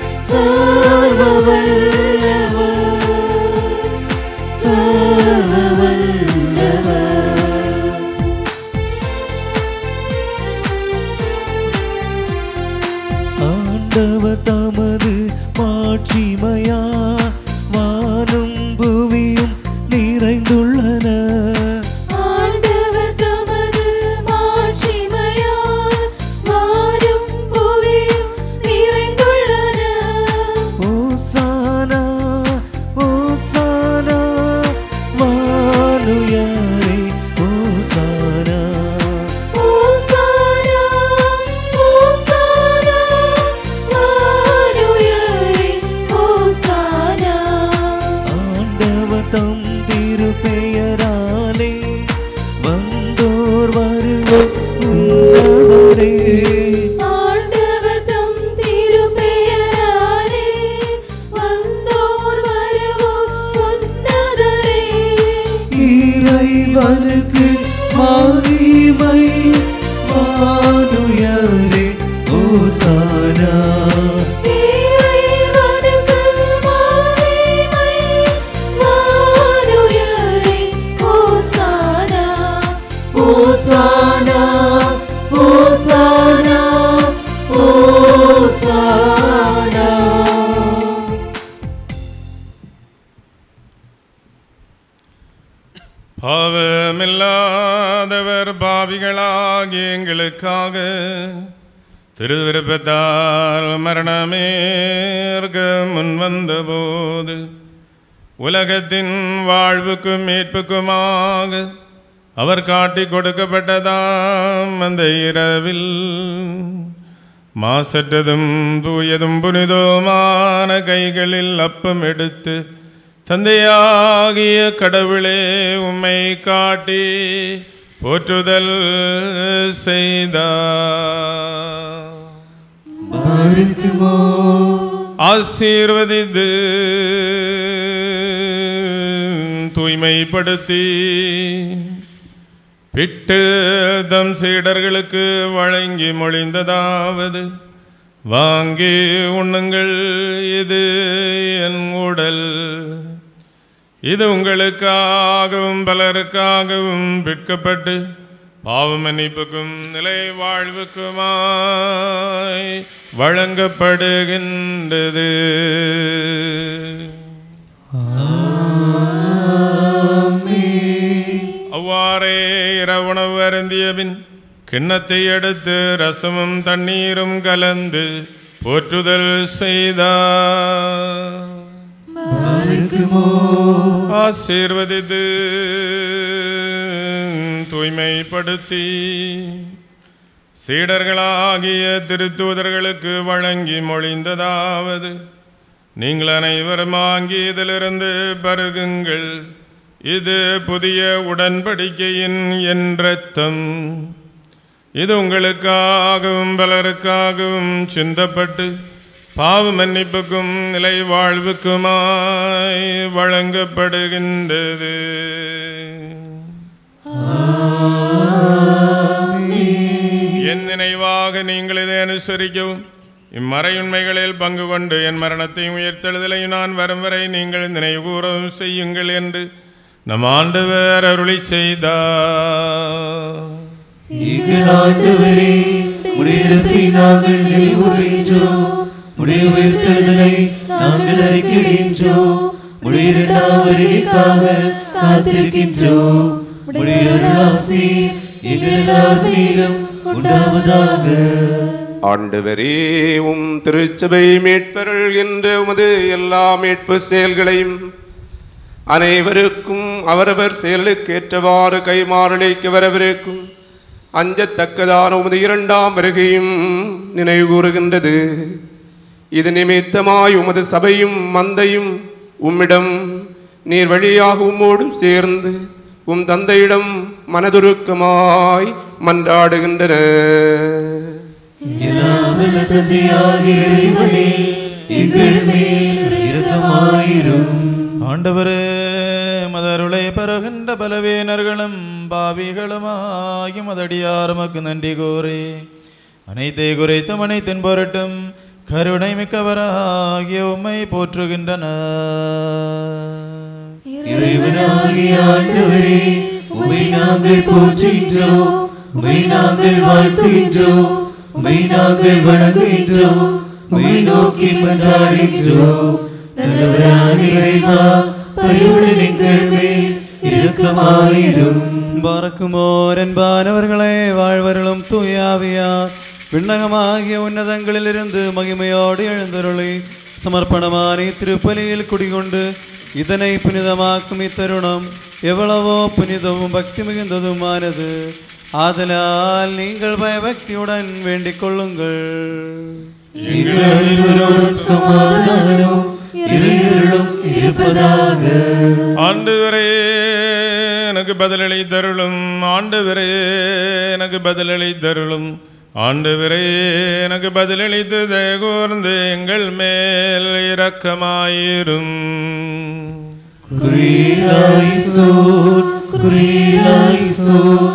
சர்வவல்லவர் சர்வவல்லவர் ஆண்டவர் தமது மாட்சிமையா வானும் புவியும் நிறைந்துள்ளன ஆண்டவர் தமது மாட்சிமையால் வாரும் புவியும் நிறைந்துள்ளன ஓசானா ஓசானா வானுயரே ஓசானா ஓசானா ஓசானா வானுயரே ஓசானா ஆண்டவர் தம் திருப்பெயராலே வந்தோர் வருவோம் உன்னதரே ஆண்டவர் தம் திருப்பெயராலே வந்தோர் வருவோர் உன்னதரே இறைவனுக்கு மகிமை வானுயரே ஓசானா இறைவனுக்கு மகிமை வானுயரே ஓசானா ஓசானா ஓசானா ஓசானா பாவமில்லாதவர் பாவிகளாகி எங்களுக்காக திருவிருப்பத்தால் மரணமேற்க முன்வந்தபோது உலகத்தின் வாழ்வுக்கும் மீட்புக்குமாக அவர் காட்டிக் கொடுக்கப்பட்டதாம் அந்த இரவில் மாசற்றதும் தூயதும் புனிதமான கைகளில் அப்பம் எடுத்து தந்தையாகிய கடவுளே உம்மை காட்டி போற்றுதல் செய்தார் ஆசீர்வதித்து தூய்மைப்படுத்தி பிட்டு தம் சீடர்களுக்கு வழங்கி மொழிந்ததாவது வாங்கி உண்ணுங்கள் இது என் உடல் இது உங்களுக்காகவும் பலருக்காகவும் விற்கப்பட்டு பாவ மன்னிப்புக்கும் நிலை வாழ்வுக்குமாய் வழங்கப்படுகின்றது அவ்வாறே இரவுணவு அருந்திய பின் கிண்ணத்தை எடுத்து ரசமும் தண்ணீரும் கலந்து போற்றுதல் செய்தார் ஆசீர்வதித்து தூய்மைப்படுத்தி சீடர்களாகிய திருத்தூதர்களுக்கு வழங்கி மொழிந்ததாவது நீங்கள் அனைவரும் வாங்கி இதிலிருந்து பருகுங்கள் இது புதிய உடன்படிக்கையின் என் ரத்தம் இது உங்களுக்காகவும் பலருக்காகவும் சிந்தப்பட்டு பாவ மன்னிப்புக்கும் நிலை வாழ்வுக்குமாய் வழங்கப்படுகின்றது என் நினைவாக நீங்கள் இதை அனுசரிக்கவும் இம்மறையுண்மைகளில் பங்கு கொண்டு என் மரணத்தையும் உயர்த்தெழுதலையும் நான் வரும் வரை நீங்கள் நினைவுகூறவும் செய்யுங்கள் என்று நம் ஆண்டவர் அருளி செய்தார் எங்கள் ஆண்டவரே உடையிறப்பை நாங்கள் நினைவுகின்றோம் உடைய உயிர்த்தெழுதலை நாங்கள் அறிக்கின்றோம் உடைய இரண்டாம் வருகைக்காக காத்திருக்கின்றோம் உடைய அருளாசி எங்கள் எல்லார் மேலும் உண்டாவதாக ஆண்டவரே உம் திருச்சபை மீட்பருள் என்ற உமது எல்லா மீட்பு செயல்களையும் அனைவருக்கும் அவரவர் செயலுக்கேற்றவாறு கைமாறலைக்கு வரவிருக்கும் அஞ்சத்தக்கதான உமது இரண்டாம் வருகையும் நினைவு கூறுகின்றது இது நிமித்தமாய் உமது சபையும் மந்தையும் உம்மிடம் நீர் வழியாக உம்மோடும் சேர்ந்து உம் தந்தையிடம் மனதுருக்கமாய் மன்றாடுகின்றன எல்லாவல்ல தந்தையாகிய இறைவனே எங்கள் மேல் இரக்கமாயிரும் ஆண்டவரே மதருளை பெறுகின்ற பலவீனர்களும் பாவிகளுமாகி மதடியாரமக்கு நன்றி கூறி அனைத்தை குறைத்தும் அனைத்தின் பொருட்டும் கருணை மிக்கவராகிய உம்மை போற்றுகின்றன இறைவனாகிய ஆண்டவரே உமை நாங்கள் போற்றுகின்றோம் உமை நாங்கள் வாழ்த்துகின்றோம் உமை நாங்கள் வணங்குகின்றோம் உமை நோக்கி மன்றாடுகின்றோம் நல்லவரான இறைவா பரிவுடன் எங்கள் மேல் இரக்கமாயிரும் பார்க்குமோர் என்பானவர்களே வாழ்வருளும் தூயாவியார் விண்ணகமாகிய உன்னதங்களிலிருந்து மகிமையோடு எழுந்தருளி சமர்ப்பணமான திருப்பலியில் குடிகொண்டு இதனை புனிதமாக்கும் இத்தருணம் எவ்வளவோ புனிதமும் பக்தி மிகுந்ததுமானது ஆதலால் நீங்கள் பயபக்தியுடன் வேண்டிக் கொள்ளுங்கள் எங்கள் அனைவரோடும் சமாதானமும் இறையருளும் இருப்பதாக ஆண்டவரே எனக்கு பதிலளி தருளும் ஆண்டவரே எனக்கு பதிலளி தருளும் ஆண்டவரே எனக்கு பதிலளித்து தயகூர்ந்து எங்கள் மேல் இரக்கமாயிரும் குறியாய்சோர் குறியாய்சோர்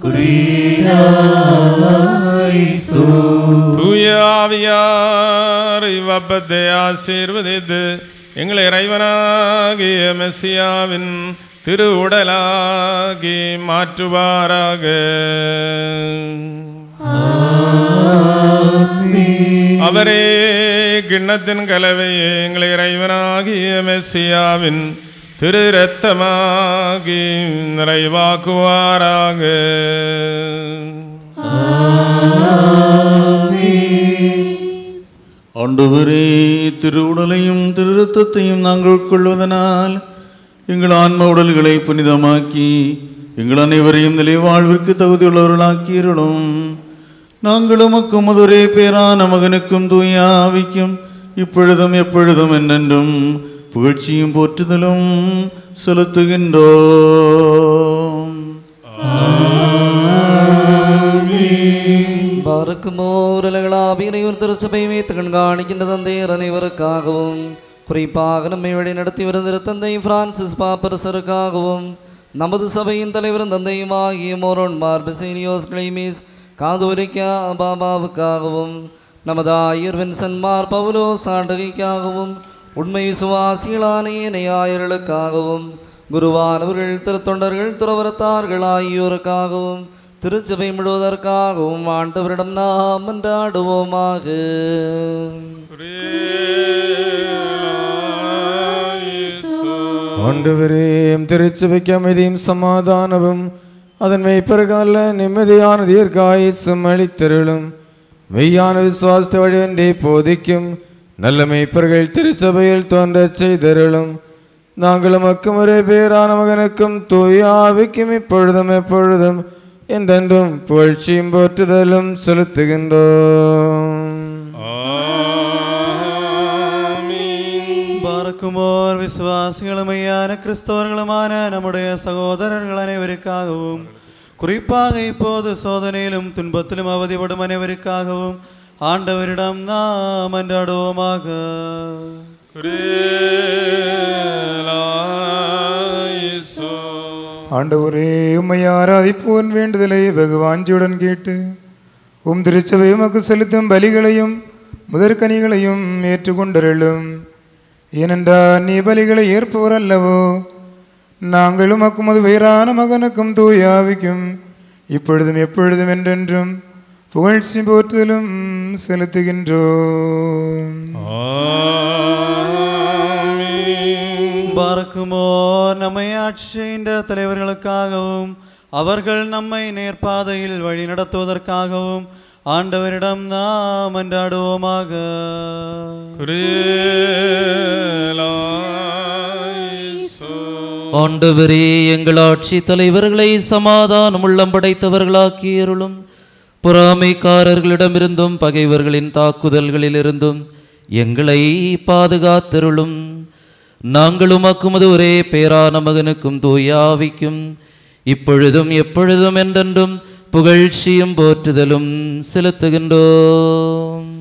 குறியாய்சோர் தூய ஆவியார் இவ்வப்பத்தை ஆசீர்வதித்து எங்கள் இறைவனாகிய மெஸ்ஸியாவின் திரு உடலாகி மாற்றுவாராக அவரே கிண்ணத்தின் கலவையை எங்கள் இறைவனாகிய மெஸ்ஸியாவின் திரு இரத்தமாகி நிறைவாக்குவாராக ஆண்டவரே திருவுடலையும் திருரத்தத்தையும் நாங்கள் கொள்வதனால் எங்கள் ஆன்ம உடல்களை புனிதமாக்கி எங்கள் அனைவரையும் நிலை வாழ்விற்கு தகுதியுள்ளவர்களாக்கியிருடும் நாங்கள் உமக்கும் ஒரே பேரான மகனுக்கும் தூய ஆவிக்கும் இப்பொழுதும் எப்பொழுதும் என்னென்றும் புகழ்ச்சியும் போற்றுதலும் செலுத்துகின்றோம் பார்க்குமோரலகளாபினையும் திருச்சபை வைத்து கண்காணிக்கின்ற தந்தையர் அனைவருக்காகவும் குறிப்பாக நம்மை வழி நடத்தி வரும் திருத்தந்தை பிரான்சிஸ் பாப்பரசருக்காகவும் நமது சபையின் தலைவரும் தந்தையும் ஆகிய மோரோன் மார்பசீனியோஸ் கிளைமீஸ் காதோலிக்கா பாபாவுக்காகவும் நமது ஆயர் வின்சன் மார் பவுலோ சாண்டகைக்காகவும் உண்மை விசுவாசிகளான இணையாயர்களுக்காகவும் குருவானவர்கள் திருத்தொண்டர்கள் துறவரத்தார்கள் ஆகியோருக்காகவும் திருச்சபை முழுவதற்காகவும் ஆண்டவரிடம் நாம் மன்றாடுவோமாக ஆண்டவரே எம் திருச்சபைக்கு அமைதியும் சமாதானமும் அதன் மெய்ப்பர்கள நிம்மதியான தீர்க்காயுசும் அளித்தருளும் மெய்யான விசுவாசத்தை வழிவென்றே போதிக்கும் நல்ல மெய்ப்பர்கள் திருச்சபையில் தோன்றச் செய்தருளும் நாங்கள் மக்கும் ஒரே பேரான மகனுக்கும் தூய ஆவிக்கும் இப்பொழுதும் எப்பொழுதும் என்றென்றும் புகழ்ச்சியும் போற்றுதலும் செலுத்துகின்றோம் பார்க்குமோர் விசுவாசிகளுமையான கிறிஸ்தவர்களுமான நம்முடைய சகோதரர்கள் அனைவருக்காகவும் குறிப்பாக இப்போது சோதனையிலும் துன்பத்திலும் அவதிப்படும் அனைவருக்காகவும் ஆண்டவரிடம் நாம் அன்றாடுவோமாக ஆண்டவரே உம்மை ஆராதிப்போன் வேண்டுதலை வெகு வாஞ்சியுடன் கேட்டு உம் திருச்சபை உமக்கு செலுத்தும் பலிகளையும் முதற்கனிகளையும் ஏற்றுக்கொண்டருளும் ஏனென்றால் நீ பலிகளை ஏற்பவர் அல்லவோ நாங்கள் உமக்கு மது வேறான மகனுக்கும் தூயாவிக்கும் இப்பொழுதும் எப்பொழுதும் என்றென்றும் புகழ்ச்சி போற்றுதலும் செலுத்துகின்றோம் பார்க்குமோ நம்மை ஆட்சியின் தலைவர்களுக்காகவும் அவர்கள் நம்மை நேர்பாதையில் வழி நடத்துவதற்காகவும் ஆண்டவரிடம் நாம் அன்றாடுவோமாக ஆண்டவரே எங்கள் ஆட்சி தலைவர்களை சமாதானம் உள்ளம் படைத்தவர்களாக்கியருளும் பொறாமைக்காரர்களிடமிருந்தும் பகைவர்களின் தாக்குதல்களிலிருந்தும் எங்களை பாதுகாத்தருளும் நாங்கள் உமக்குமது ஒரே பேரான மகனுக்கும் தூயாவிக்கும் இப்பொழுதும் எப்பொழுதும் என்றென்றும் புகழ்ச்சியும் போற்றுதலும் செலுத்துகின்றோம்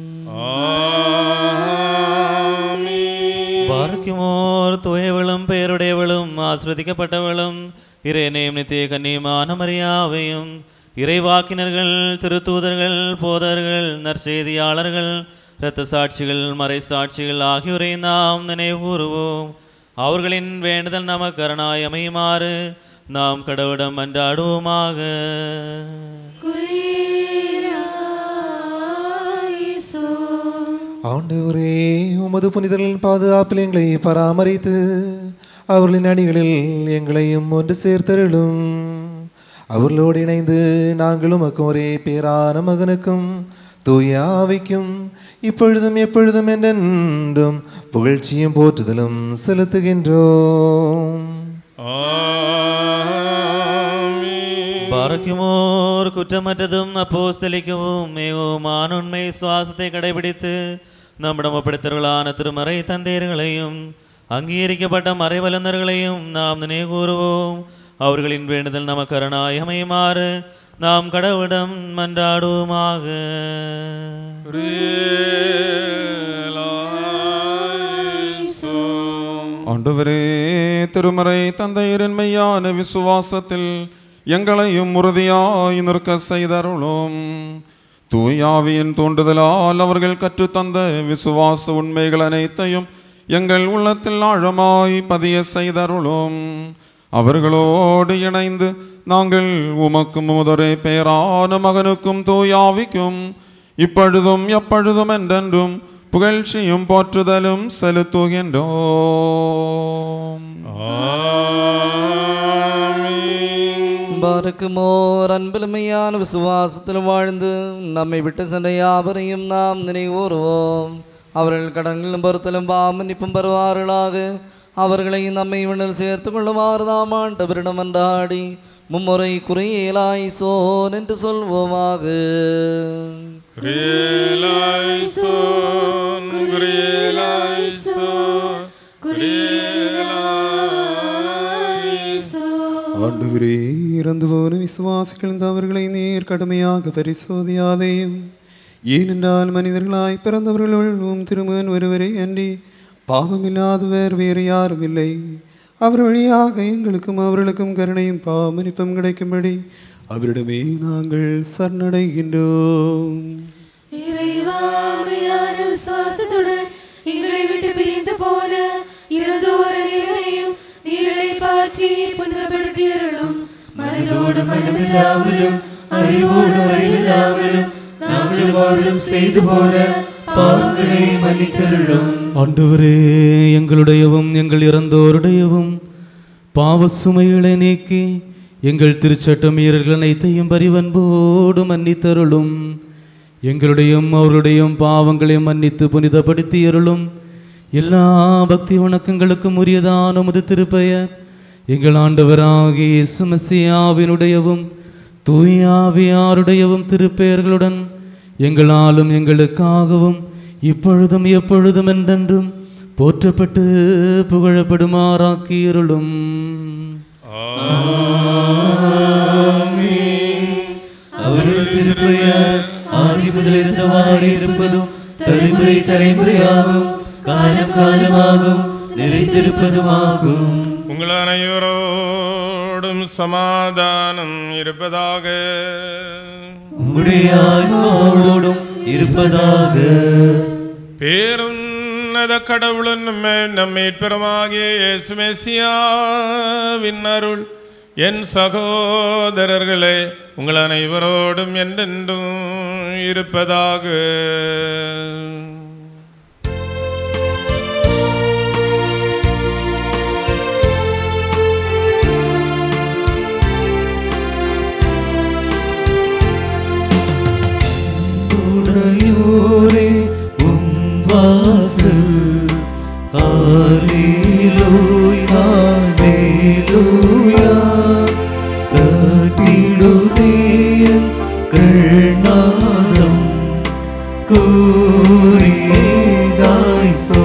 பார்க்குமோர் தூயவளும் பெயருடையவளும் ஆசிரதிக்கப்பட்டவளும் இறைநேம் நித்திய கன்னியமான மரியாவையும் இறைவாக்கினர்கள் திருத்தூதர்கள் போதர்கள் நற்செய்தியாளர்கள் இரத்த சாட்சிகள் மறை சாட்சிகள் ஆகியோரை நாம் நினைவு கூறுவோம் அவர்களின் வேண்டுதல் நமக்கு அரணாய் அமையுமாறு நாம் கடவுடம் அன்றாடுவோமாக ஆண்டவரே உமது புனிதர்களின் பாதுகாப்பில் எங்களை பராமரித்து அவர்களின் அணிகளில் எங்களையும் ஒன்று சேர்த்தருளும் அவர்களோடு இணைந்து நாங்களும் உமக்கும் ஒரே பேரான மகனுக்கும் தூய ஆவிக்கும் இப்பொழுதும் எப்பொழுதும் என்றென்றும் புகழ்ச்சியும் போற்றுதலும் செலுத்துகின்றோம் பாரக்கிமோர் குற்றமற்றதும் அப்போஸ்தலிக்கவும் மிகவும் உண்மை சுவாசத்தை கடைபிடித்து நம்மிடம் ஒப்படைத்தவர்களான திருமறை தந்தையர்களையும் அங்கீகரிக்கப்பட்ட மறைவல்லந்தர்களையும் நாம் நினைவு கூறுவோம் அவர்களின் வேண்டுதல் நமக்கு அரணாய் அமையுமாறு நாம் கடவுளிடம் மன்றாடுவோமாக ஆண்டவரே திருமறை தந்தையரின் மெய்யான விசுவாசத்தில் எங்களையும் உறுதியாய் நிற்க செய்தருளும் தூயாவியின் தூண்டுதலால் அவர்கள் கற்றுத்தந்த விசுவாச உண்மைகள் அனைத்தையும் எங்கள் உள்ளத்தில் ஆழமாய் பதிய செய்தருளும் அவர்களோடு இணைந்து நாங்கள் உமக்கும் முதரே பேரான மகனுக்கும் தூயாவிக்கும் இப்பொழுதும் எப்பொழுதும் என்றென்றும் புகழ்ச்சியும் போற்றுதலும் செலுத்துகின்றோம் பாருக்குமோர் அன்பிலுமையான விசுவாசத்திலும் வாழ்ந்து நம்மை விட்டு சென்ற யாவரையும் நாம் நினைவூறுவோம் அவர்கள் கடன்களும் பொறுத்தலும் பாமன்னிப்பும் பெறுவார்களாக அவர்களை நம்மை விண்ணில் சேர்த்து கொள்ளுமாறு நாம் ஆண்டவரிடம் அன்றாடி மும்முறை குறியலாய் சோன் என்று சொல்வோமாக ஆண்டவரே இறந்து போன விசுவாசிகளின் தவறுகளை நீர் கடுமையாக பரிசோதியாதேயும் ஏனென்றால் மனிதர்களாய் பிறந்தவர்களுள் உம் திருமகன் ஒருவரே அன்றி பாவமில்லாதவர் வேறு யாரும் இல்லை அவர் வழியாக எங்களுக்கும் அவர்களுக்கும் கருணையும் பாவமரிப்பும் கிடைக்கும்படி அவரிடமே நாங்கள் சரணடைகின்றோம் இறைவாமையான விசுவாசத்துடன் எங்களை விட்டு பிரிந்து போன இறந்தோர நிறையும் நீரலை பாற்றி புனிதப்படுத்தி அருளும் மனதோடு மனமில்லாமலும் அறிவோடு அறிவில்லாமலும் நாங்கள் வாழும் செய்து போன பாவங்களை மன்னித்தருளும் ஆண்டவரே எங்களுடையவும் எங்கள் இறந்தோருடையவும் பாவ சுமைகளை நீக்கி எங்கள் திருச்சட்ட மீறல்கள் அனைத்தையும் பரிவன்போடு மன்னித்தருளும் எங்களுடையும் அவர்களுடையும் பாவங்களை மன்னித்து புனிதப்படுத்தி அருளும் எல்லா பக்தி வணக்கங்களுக்கும் உரியதான உமது திருப்பெயர் எங்கள் ஆண்டவராகிய இயேசு மசியாவினுடையவும் தூயாவியாருடையவும் திருப்பெயர்களுடன் எங்களாலும் எங்களுக்காகவும் இப்பொழுதும் எப்பொழுதும் என்றென்றும் போற்றப்பட்டு புகழப்படுமாறாக்கியருளும் அவருடைய திருப்பெயர் ஆதி முதலிருந்தவாறு இருப்பதும் தலைமுறை தலைமுறையாகும் காலம் காலமாகும் நிலைத்திருப்பதுமாகும் உங்கள் அனைவரோடும் சமாதானம் இருப்பதாக உம்முடைய ஆன்மாவோடும் இருப்பதாக பேருன்னத கடவுளன் நம்மை நம்மீட்பெருமாகிய இயேசுமேசியாவின் அருள் என் சகோதரர்களே உங்கள் அனைவரோடும் என்றென்றும் இருப்பதாக உடையோரே உம் வாசல் ஹalleluya ஹalleluya தட்டிடுதேன் கர்நாதம் கோரியாய் சோ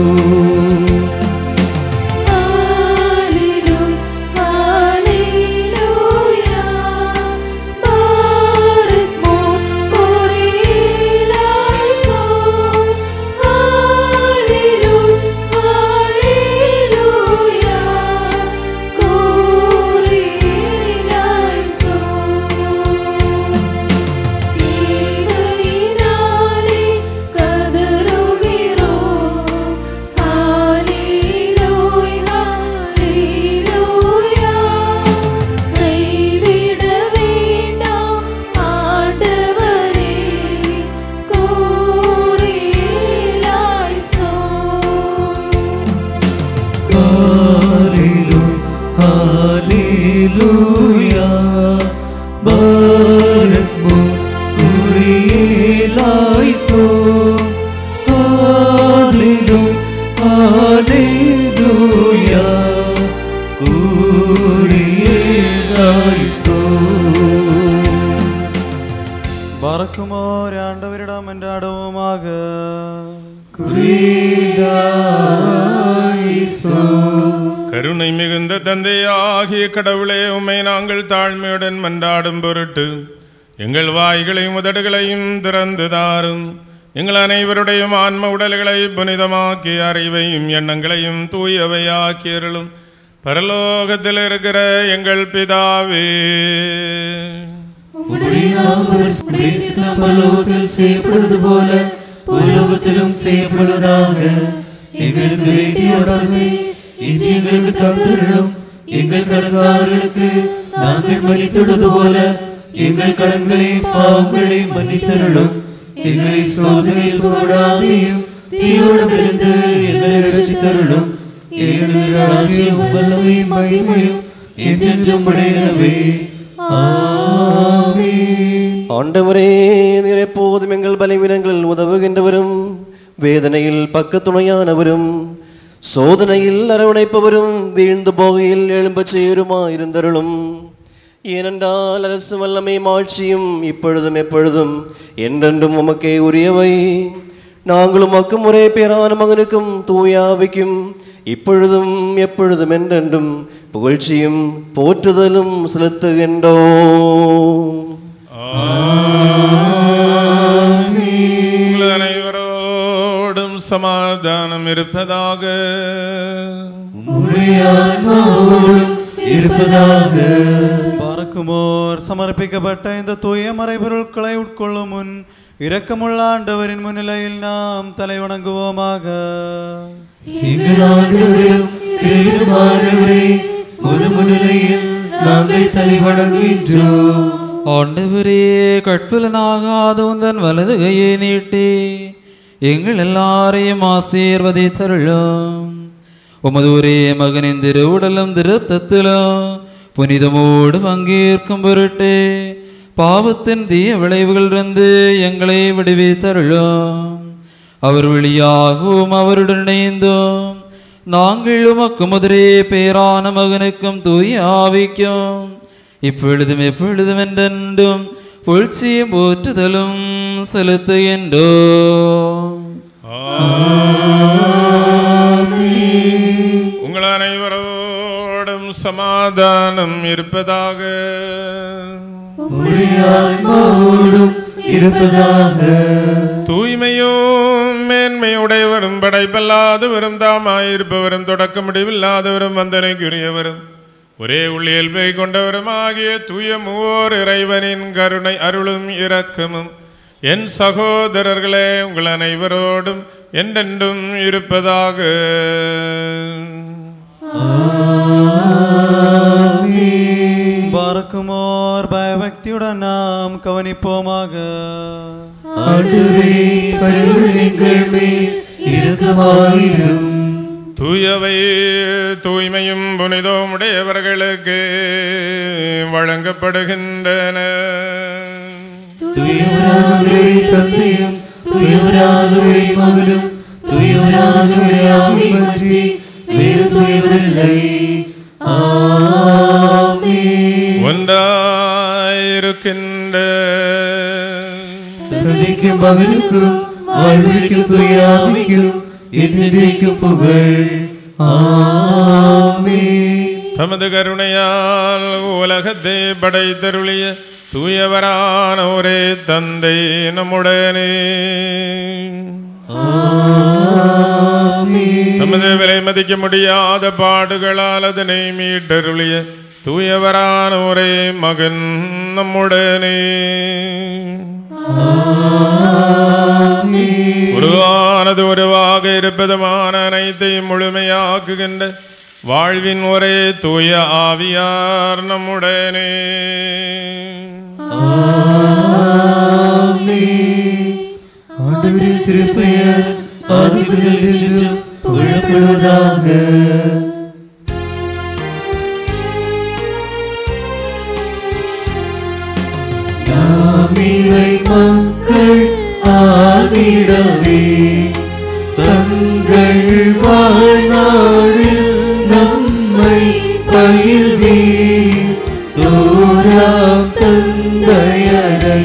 கைவிட வேண்டாம் ஆண்டவரே கோரிலாய் சோ Hallelujah, Barak mo kurielai so. Hallelujah, Hallelujah, kurielai so. பறக்குமோர் ஆண்டவரிடம் என்றாடுவோமாக கருணை மிகுந்த தந்தையாகிய கடவுளே உம்மை நாங்கள் தாழ்மையுடன் மன்றாடும் பொருட்டு எங்கள் வாய்களையும் உதடுகளையும் திறந்து தாரும் எங்கள் அனைவருடையும் ஆன்ம உடல்களை புனிதமாக்கி அறிவையும் எண்ணங்களையும் தூயவையாக்கி அருளும் பரலோகத்தில் இருக்கிற எங்கள் பிதாவே உம்முடைய நாமம் உம்முடைய சித்தம் பரலோகத்தில் செய்யப்படுவது போல பூலோகத்திலும் செய்யப்படுவதாக எங்களுக்கு வேண்டிய உணர்வை இன்று எங்களுக்கு தந்திரும் எங்கள் கடன்காரர்களுக்கு நாங்கள் மன்னித்துள்ளது போல எங்கள் கடன்களையும் பாவங்களையும் மன்னித்தருளும் எங்களை சோதனையில் போடாதையும் தீயோடமிருந்து எங்களை ரசித்தருளும் எங்கள் ராஜ்யம் வல்லமையும் மகிமையும் என்றென்றும் உடையனவே ஆண்டவரே நீர் எப்போதும் எங்கள் பலவீனங்களில் உதவுகின்றவரும் வேதனையில் பக்கத்துணையானவரும் சோதனையில் அரவணைப்பவரும் வீழ்ந்து போகையில் எழும்பச் செய்யுமாயிருந்தருளும் ஏனென்றால் அரசு வல்லமை ஆட்சியும் இப்பொழுதும் எப்பொழுதும் என்றென்றும் உமக்கே உரியவை நாங்களும் அக்கும் ஒரே பேரான மகனுக்கும் தூயாவிக்கும் இப்பொழுதும் எப்பொழுதும் என்றென்றும் புகழ்ச்சியும் போற்றுதலும் செலுத்துகின்றோம் உங்கள் அனைவரோடும் சமாதானம் இருப்பதாக இருப்பதாக பறக்குமோர் சமர்ப்பிக்கப்பட்ட இந்த தூய மறைபொருட்களை உட்கொள்ளும் முன் இரக்கமுள்ள ஆண்டவரின் முன்னிலையில் நாம் தலை வணங்குவோமாக எங்கள் ஆண்டவரும் இறைவனுமானவரே, உமது முன்னிலையில் நாங்கள் தலை வணங்குகின்றோம் ஆண்டவரே கட்புலனாகாத உந்தன் வலது கையை நீட்டி எங்கள் எல்லாரையும் ஆசீர்வதித்தருளும் உமது ஒரே மகனின் திரு உடலும் திருத்தத்திலும் புனிதமோடு பங்கேற்கும் பொருட்டு பாவத்தின் தீய விளைவுகளிலிருந்து எங்களை விடுவித்தருளும் அவர் வழியாகவும் அவருடன் இணைந்தோம் நாங்கள் உமக்கு முதரே பேரான மகனுக்கும் தூய ஆவிக்கும் இப்பொழுதும் எப்பொழுதும் என்றென்றும் புழ்ச்சியும் போற்றுதலும் செலுத்துகின்றோம் உங்கள் அனைவரோடும் சமாதானம் இருப்பதாக இருப்பதாக தூய்மையும் மேன்மையுடையவரும் படைப்பல்லாதவரும் தாமாயிருப்பவரும் தொடக்க முடிவில்லாதவரும் வந்தனைக்குரியவரும் ஒரே உள்ளியல்பை கொண்டவரும் ஆகிய தூய மூவோர் இறைவனின் கருணை அருளும் இரக்கமும் என் சகோதரர்களே உங்கள் அனைவரோடும் என்றென்றும் இருப்பதாக பறக்குமோர் பயபக்தியுடன் நாம் கவனிப்போமாக ஆண்டவரே பரிவுள்ள எங்கள் மேல் இரக்கமாயிரும் தூயவை தூய்மையும் புனிதமும் உடையவர்களுக்கு வழங்கப்படுகின்றன தூயவரானவரே தந்தையும் தூயவரானவரே மகனும் தூயவரானவரே ஆவி பற்றி வேறு தூயவரில்லை ஆமென் ஒன்றாயிருக்கின்ற தந்தைக்கும் மகனுக்கும் வாழ்வழிக்கும் தூய ஆவிக்கும் என்றென்றைக்கும் புகழ் ஆமென் தமது கருணையால் உலகத்தை படைத்தருளிய தூயவரான ஒரே தந்தை நம்முடனே தமது விலை மதிக்க முடியாத பாடுகளால் அதனை மீட்டருளிய தூயவரான ஒரே மகன் நம்முடனே உருவானது உருவாக இருப்பதுமான அனைத்தையும் முழுமையாக்குகின்ற வாழ்வின் ஒரே தூய ஆவியார் நம்முடனே ஆண்டவரின் திருப்பெயர் ஆதி முதல் என்றும் புகழப்படுவதாக நாம் இறை மக்கள் ஆகிடவே தங்கள் வாழ்நாளில் நம்மை பயில்வீர் தோராம் தந்தையரை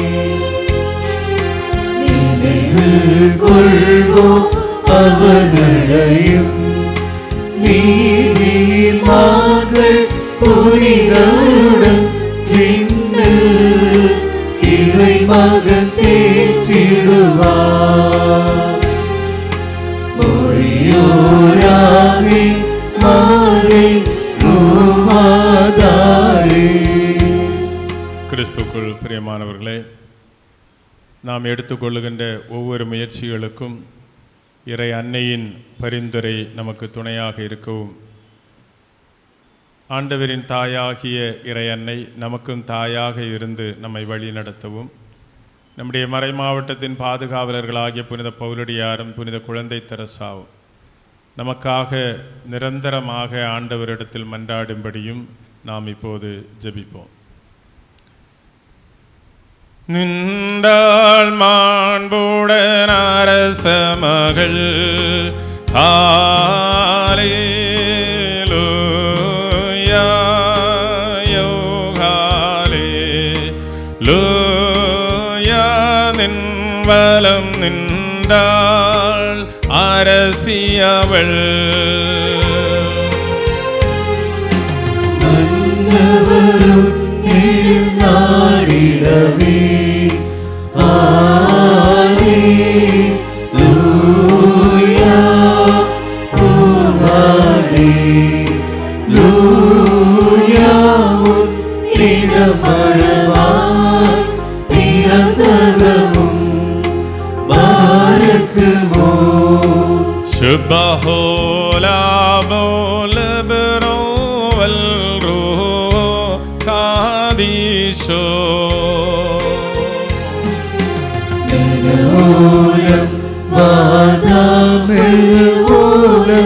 நினைவில் கொள்வோம் அவர்களையும் நீதியின் மார்கள் புனிதருடன் விண்ணில் இறை மகன் தேற்றிடுவார் மொழியோராகி மாலை நோவாதாரே கிறிஸ்துக்குள் பிரியமானவர்களே நாம் எடுத்துக்கொள்ளுகின்ற ஒவ்வொரு முயற்சிகளுக்கும் இறை அன்னையின் பரிந்துரை நமக்கு துணையாக இருக்கவும் ஆண்டவரின் தாயாகிய இறை அன்னை நமக்கும் தாயாக இருந்து நம்மை வழி நடத்தவும் நம்முடைய மறை மாவட்டத்தின் பாதுகாவலர்களாகிய புனித பவுலடியாரும் புனித குழந்தை தெரசாவும் நமக்காக நிரந்தரமாக ஆண்டவரிடத்தில் மன்றாடும்படியும் நாம் இப்போது ஜெபிப்போம் நின்றாள் மாண்புடன் அரச மகள் ஹalleluya யோகாலே லூயா நின் வலம் நின்ற கொண்டாள் அரசியவள் நாடிடவே ஆலேலூயா ஓ ஆலேலூயா உன் இடமரவாய் பிறந்தகமும் பாரக்குமோ شبهولا بولبرو والروح قاديشو ഓലം വാദാമെല്ലോലം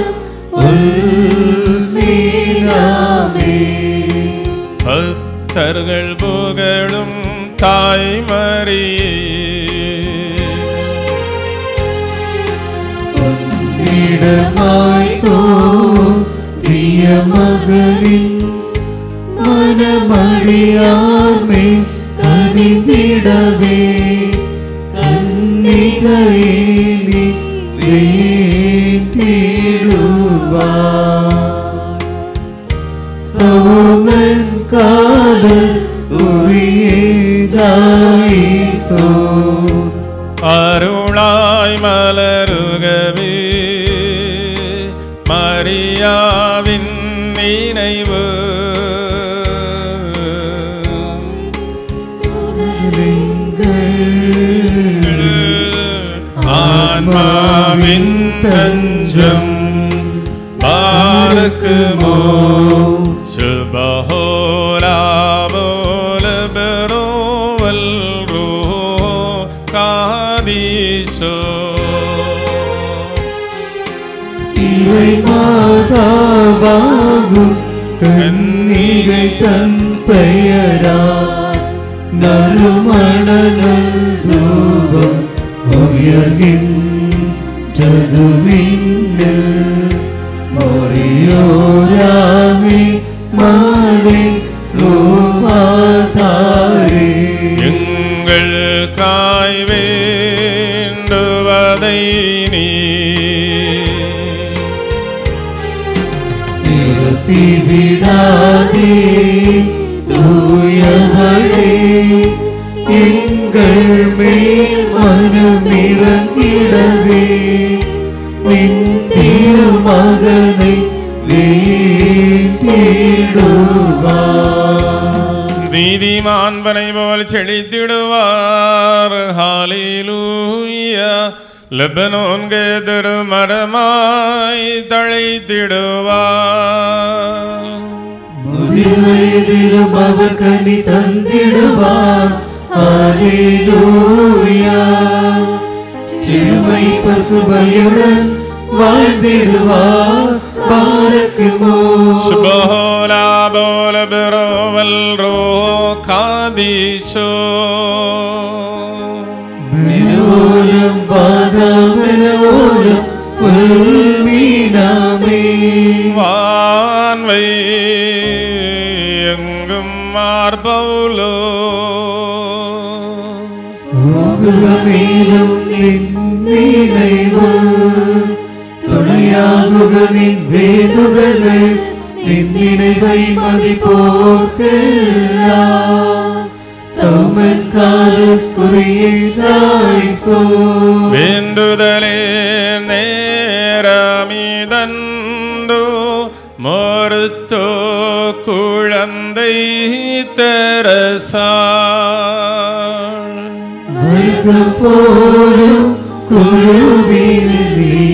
ഉൾമീനാമേ ഭക്തர்கள் புகழும் தாய்மரியே ഇടമായി തോന്നിയ മകനിൻ മനമടിയാർമേ കനിതിടവേ കന്നികയിനി വേണ്ടിടുവാ സോമൻ കാലസ്തുറിയേതായിസോ அருளாய் மலருகவே மரியாவின் நினைவு ஆன்மாவின் தஞ்சம் பாரக்குமோ சுபஹோலா போலபெரோ வல்ரோ காதீசோ இறை மாதாவாகும் கன்னிகை தன் பெயரா நறுமணநல் தூபம் உயர்கின்றது விண்ணில் மொரியோராமி மாலை ரூபாதாரே எங்கள் காய் வேண்டுவதை நீ நிறுத்தி விடாதே தூயவளே எங்கள் மேல் மனம் இறங்கிடவே நின் திருமகனை வேண்டிடுவார் நீதிமான்பனை போல் செழித்திடுவார் ஹாலிலூயா லெபனோன் கேதரு மரமாய் தழைத்திடுவார் முதிர் வயதிலும் அவர் கனி தந்திடுவார் ஹalleluya சிறுமை பசுமையுடன் வாழ்ந்திடுவார் பாரக்குமோ சுபஹோலா போல பெரோவல் ரோ காதீசோ மெனோலம் பாதாமெனோலம் மீனாமே வான்வை எங்கும் மார்பவுலோ சோகுகமேலும் நினைவு துணையாகுக நின் வேண்டுதல்கள் நின் நினைவை மதிப்போர்க்கெல்லாம் சௌமன் காலஸ்துரியாய்சோ வேண்டுதலே நேரமிதண்டோ மறுத்தோ குழந்தை தெரசா வழக்கம் போலும் குழுவினே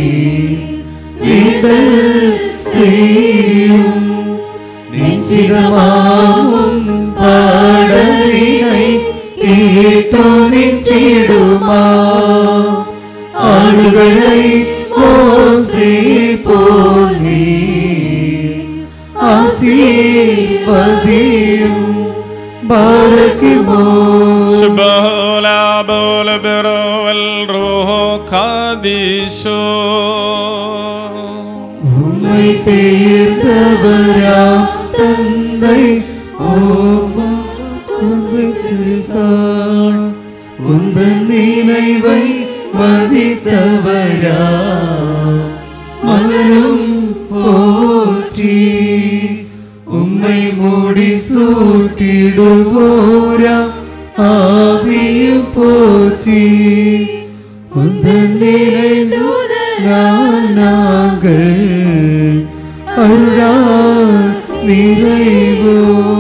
விடல் செய்யும் நிச்சிதமாகும் பாடலினை கேட்டோ நிச்சிடுமா ஆடுகளை மோசே போலே ஆசீர்வதியும் பாரக்குமோ சுபஹோலா போல பெரோவல் ரோஹோ காதீஷோ உம்மை தேர்ந்தவரா தந்தை ஓமா உந்தை திருசாள் உந்தன் நினைவை மதித்தவரா மகனும் போற்றி உம்மை மூடி சூட்டிடுவோரா ஆவியும் போற்றி உந்தன் நினைவுதான் நாங்கள் அருளால் நிறைவோ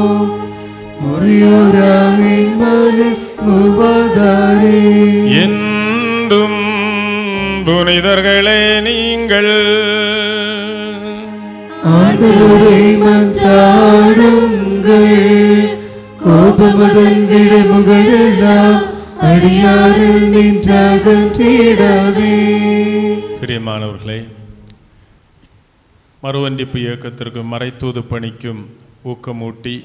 முறையோராகி மன நுவதாரே என்றும் புனிதர்களே நீங்கள் ஆண்டவரை மன்றாடுங்கள் கோபமதன் விழமுகளெல்லாம் அடியாரில் நின்றகற்றிடவே பிரியமானவர்களே மறுவண்டிப்பு இயக்கத்திற்கும் மறைத்தூது பணிக்கும் ஊக்கமூட்டி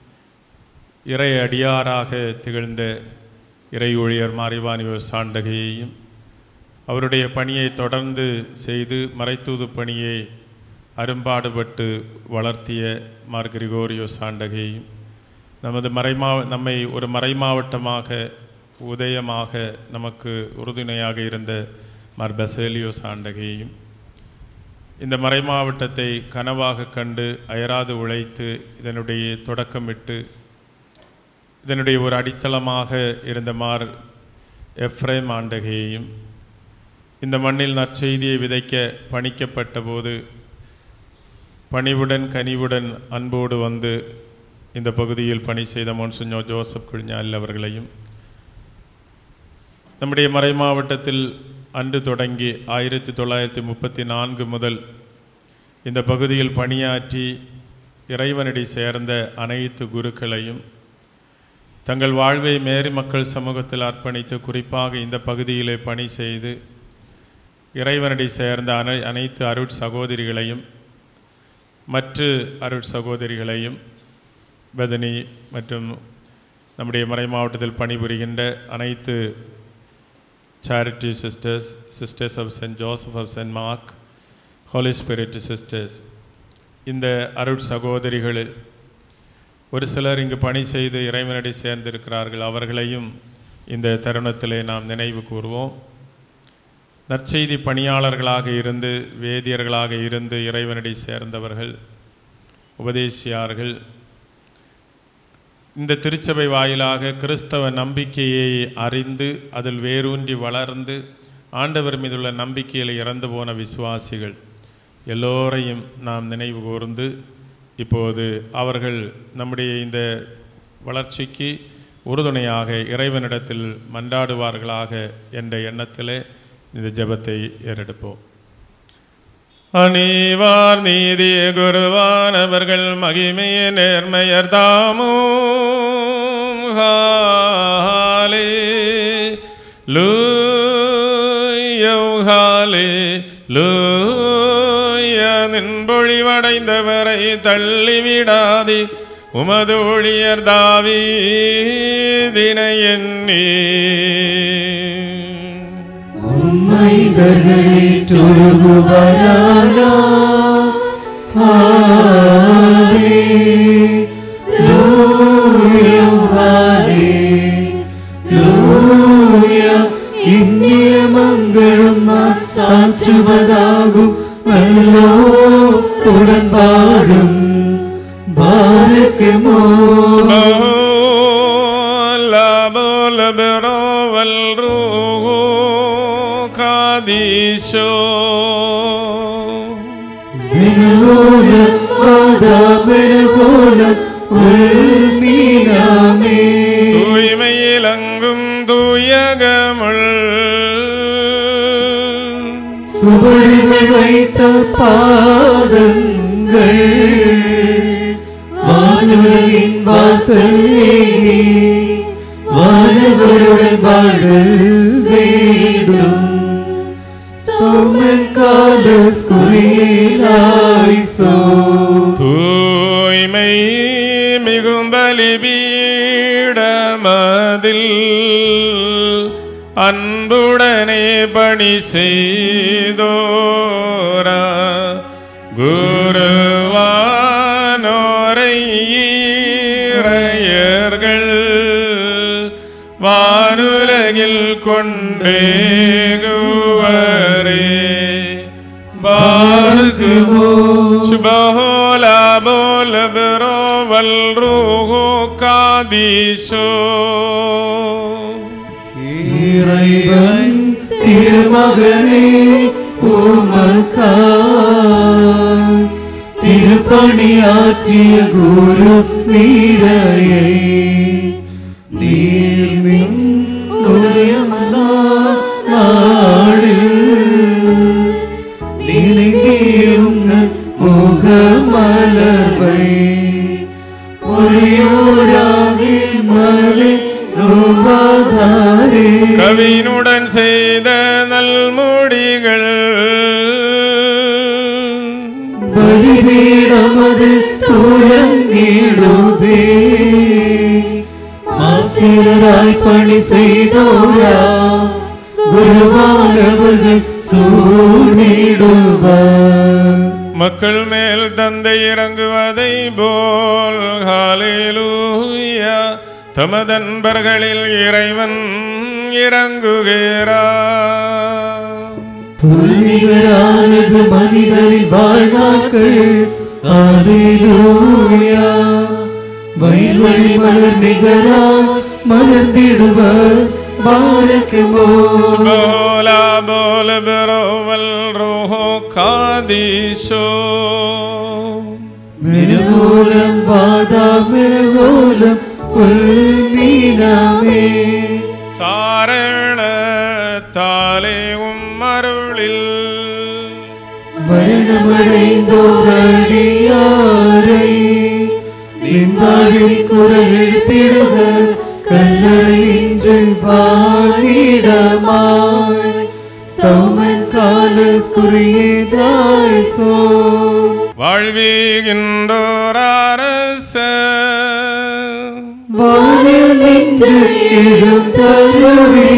இறை அடியாராக திகழ்ந்த இறை ஊழியர் மாரிவாணிவ சாண்டகையையும் அவருடைய பணியை தொடர்ந்து செய்து மறைத்தூது பணியை அரும்பாடுபட்டு வளர்த்திய மார் கிரிகோரியோ சாண்டகையும் நமது மறைமா நம்மை ஒரு மறைமாவட்டமாக உதயமாக நமக்கு உறுதுணையாக இருந்த மார் பெசேலியோ சாண்டகையும் இந்த மறைமாவட்டத்தை கனவாக கண்டு அயராது உழைத்து இதனுடைய தொடக்கமிட்டு இதனுடைய ஒரு அடித்தளமாக இருந்த மார் எஃப்ரேம் ஆண்டகையையும் இந்த மண்ணில் நற்செய்தியை விதைக்க பணிக்கப்பட்ட போது பணிவுடன் கனிவுடன் அன்போடு வந்து இந்த பகுதியில் பணி செய்த மொன்சுஞ்சோ ஜோசப் குழிஞால் அவர்களையும் நம்முடைய மறை மாவட்டத்தில் அன்று தொடங்கி ஆயிரத்தி தொள்ளாயிரத்தி முப்பத்தி நான்கு முதல் இந்த பகுதியில் பணியாற்றி இறைவனடி சேர்ந்த அனைத்து குருக்களையும் தங்கள் வாழ்வை மேரி மக்கள் சமூகத்தில் அர்ப்பணித்து குறிப்பாக இந்த பகுதியிலே பணி செய்து இறைவனடி சேர்ந்த அனை அனைத்து அருட் சகோதரிகளையும் மற்ற அருட் சகோதரிகளையும் பதனி மற்றும் நம்முடைய மறை மாவட்டத்தில் பணிபுரிகின்ற அனைத்து charity sisters sisters of saint Joseph of saint Mark holy spirit sisters இந்த அருட் சகோதரிகளில் ஒரு சிலர் இங்கு பணி செய்து இறைவனடி சேர்ந்திருக்கிறார்கள் அவர்களையும் இந்த தருணத்திலே நாம் நினைவு கூறுவோம் நற்செய்தி பணியாளர்களாக இருந்து வேதியர்களாக இருந்து இறைவனடி சேர்ந்தவர்கள் உபதேசியார்கள் இந்த திருச்சபை வாயிலாக கிறிஸ்தவ நம்பிக்கையை அறிந்து அதில் வேரூன்றி வளர்ந்து ஆண்டவர் மீதுள்ள நம்பிக்கையில் இறந்து போன விசுவாசிகள் எல்லோரையும் நாம் நினைவு கூர்ந்து இப்போது அவர்கள் நம்முடைய இந்த வளர்ச்சிக்கு உறுதுணையாக இறைவனிடத்தில் மன்றாடுவார்களாக என்ற எண்ணத்திலே இந்த ஜெபத்தை ஏறெடுப்போம் அணிவார் நீதிய குருவானவர்கள் மகிமைய நேர்மையர் தாமும் ஹாலே லூயோ ஹாலே லூய நின்பொழிவடைந்தவரை தள்ளிவிடாதே உமது ஊழியர் தாவீதினை எண்ணி உம்மைதர்களே தொழுகுவராரா ஹாலே லூயா ஹாலே லூயா இந்நிய மங்களும் நான் சாற்றுவதாகும் நல்லோ உடன்பாடும் பாரக்குமோ لا بول برو والروح قاديشو மெனவோலம் வாதா மெனவோலம் உள்மீனாமே தூய்மையிலங்கும் தூயகமுள் சுவடுகள் வைத்த பாதங்கள் வானுலகின் வாசல் ஏறி வானவருடன் பாடல் வேண்டும் ஸ்தோமன் காலஸ் குறியிலாய்சோ தூய்மை மிகும் பலிபீடமதில் அன்புடனே பணி செய்தோரா குருவானோரை ஈரையர்கள் வானுலகில் கொண்டேகுவரே பார்க்குமோ சுபஹோலா போல பிரோவல் ரூஹோ காதீஷோ இறைவன் திருமகனே உமக்காய் திருப்பணியாற்றிய குரு நீரையை நீர் நின் நாடு நினைந்தீருங்கள் முகமலர்வை மொழியோராகி மலை ரூபாதாரே கவினுடன் செய்த நல்மொழிகள் பலிபீடமது துலங்கிடுதே மாசிலராய் பணி செய்தோரா குருவானவர்கள் சூடிடுவார் மக்கள் மேல் தந்தை இறங்குவதை போல் ஹalleluya தமதன்பர்களில் இறைவன் இறங்குகிறார் புல்லிகரானது மனிதரின் வாழ்நாட்கள் ஆலேலூயா வயல்வழி மலர் நிகரா மலர்ந்திடுவர் பாரக்குமோ போலா போல பெரோவல் ரோஹோ காதீஷோ மிருகோலம் வாதா மிருகோலம் உள்மீனாமே சாரணத்தாலே உம்மருளில் மரணமடைந்தோரடியாரை நின்பாழில் குரல் எழுப்பிடுக கல்லறை இன்று வாரிடமாய் ஸ்தௌமன் காலஸ் குறியேதாய் சோ வாழ்வீகின்றோர் அரச வானில் நின்று எழுந்தருளி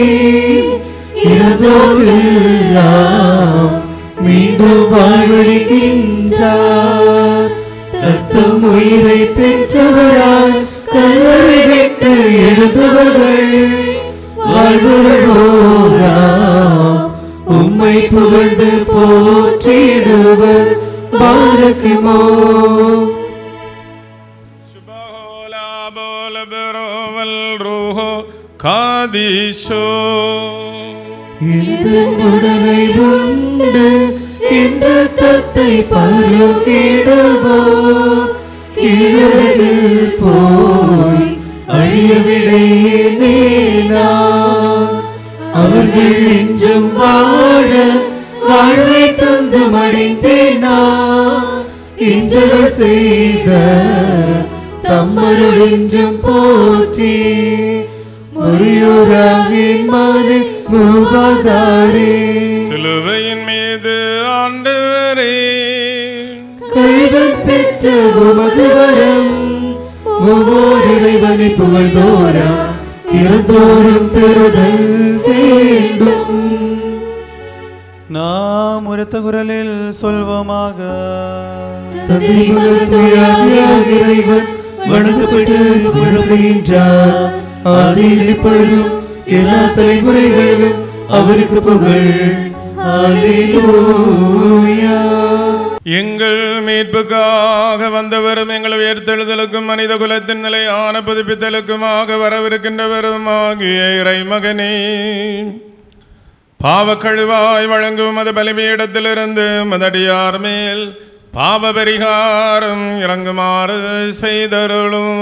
இறந்தோரெல்லாம் மீண்டும் வாழ்வழிக்கின்றார் தத்தம் உயிரை பெற்றவராய் கல்லறை விட்டு எழுந்தவர்கள் வாழ்வர்களோரா உம்மை புகழ்ந்து போற்றிடுவர் பாரக்குமோ போல பெரோவல் ரோஹோ காதீஷோ இந்த உடலை உண்டு என்ற தத்தை பருகிடவோ கிழகில் போய் அழியவிடையேனா அவர்கள் இன்றும் வாழ வாழ்வை தந்து மடைந்தேனா இன்றருள் செய்த தம்மருள் இன்றும் போற்றி முறியோராகின் மாலை நூபாதாரே சிலுவையின் மீது ஆண்டவரே கல்வன் பெற்ற உமது வரம் ஒவ்வொரு இறைவனை புகழ்தோரா இறந்தோறும் பெறுதல் வேண்டும் நாம் உரத்த குரலில் சொல்வோமாக தந்தை மகன் தூயாவியாக இறைவன் வணங்கப்பட்டு புகழப்படுகின்றார் ஆதியில் இப்பொழுதும் எல்லா தலைமுறைகளிலும் அவருக்கு புகழ் அல்லேலூயா எங்கள் மீட்புக்காக வந்தவரும் எங்கள் உயர்த்தெழுதலுக்கும் மனித குலத்தின் நிலையான புதுப்பித்தலுக்குமாக வரவிருக்கின்றவரும் ஆகிய இறைமகனே பாவக்கழுவாய் வழங்கும் அது பலிபீடத்திலிருந்து மதடியார் மேல் பாவ பரிகாரம் இறங்குமாறு செய்தருளும்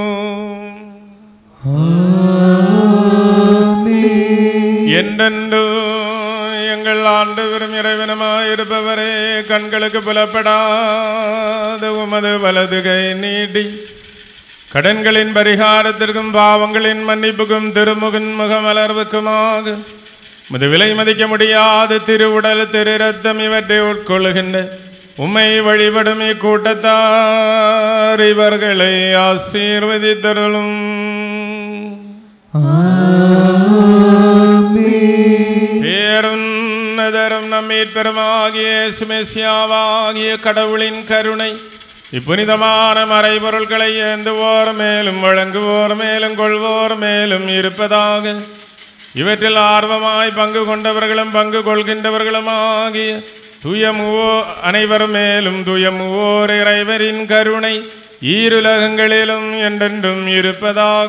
என்றென்று எங்கள் ஆண்டவரும் இறைவனுமாயிருப்பவரே கண்களுக்கு புலப்படாத உமது வலது கை நீட்டி கடன்களின் பரிகாரத்திற்கும் பாவங்களின் மன்னிப்புக்கும் திருமுகன் முகமலர்வுக்குமாக முது விலை மதிக்க முடியாத திருவுடல் திரு ரத்தம் இவற்றை உட்கொள்ளுகின்ற உம்மை வழிபடும் இக்கூட்டத்தார் இவர்களை ஆசீர்வதித்தருளும் பேருன்னதரும் நம்மீட்பெருமாகிய சுமேசியாவாகிய கடவுளின் கருணை இப்புனிதமான மறைபொருட்களை ஏந்துவோர் மேலும் வழங்குவோர் மேலும் கொள்வோர் மேலும் இருப்பதாக இவற்றில் ஆர்வமாய் பங்கு கொண்டவர்களும் பங்கு கொள்கின்றவர்களும் ஆகிய துயமுவோ அனைவர் மேலும் துயமுவோர் இறைவரின் கருணை ஈருலகங்களிலும் என்றென்றும் இருப்பதாக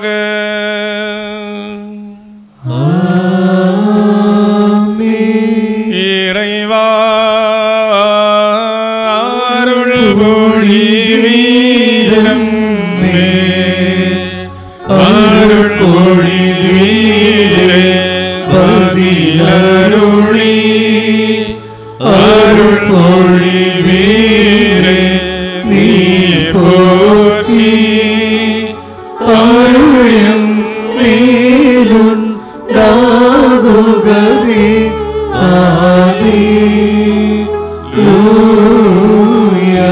இறைவா அருள் பொழி வீரம் அருள் பொழி வீரே பதிலருளி அருள் பொழி வீரே நீ போற்றி அருளும் மேலுண்டாகுகவே ஆமே லூயா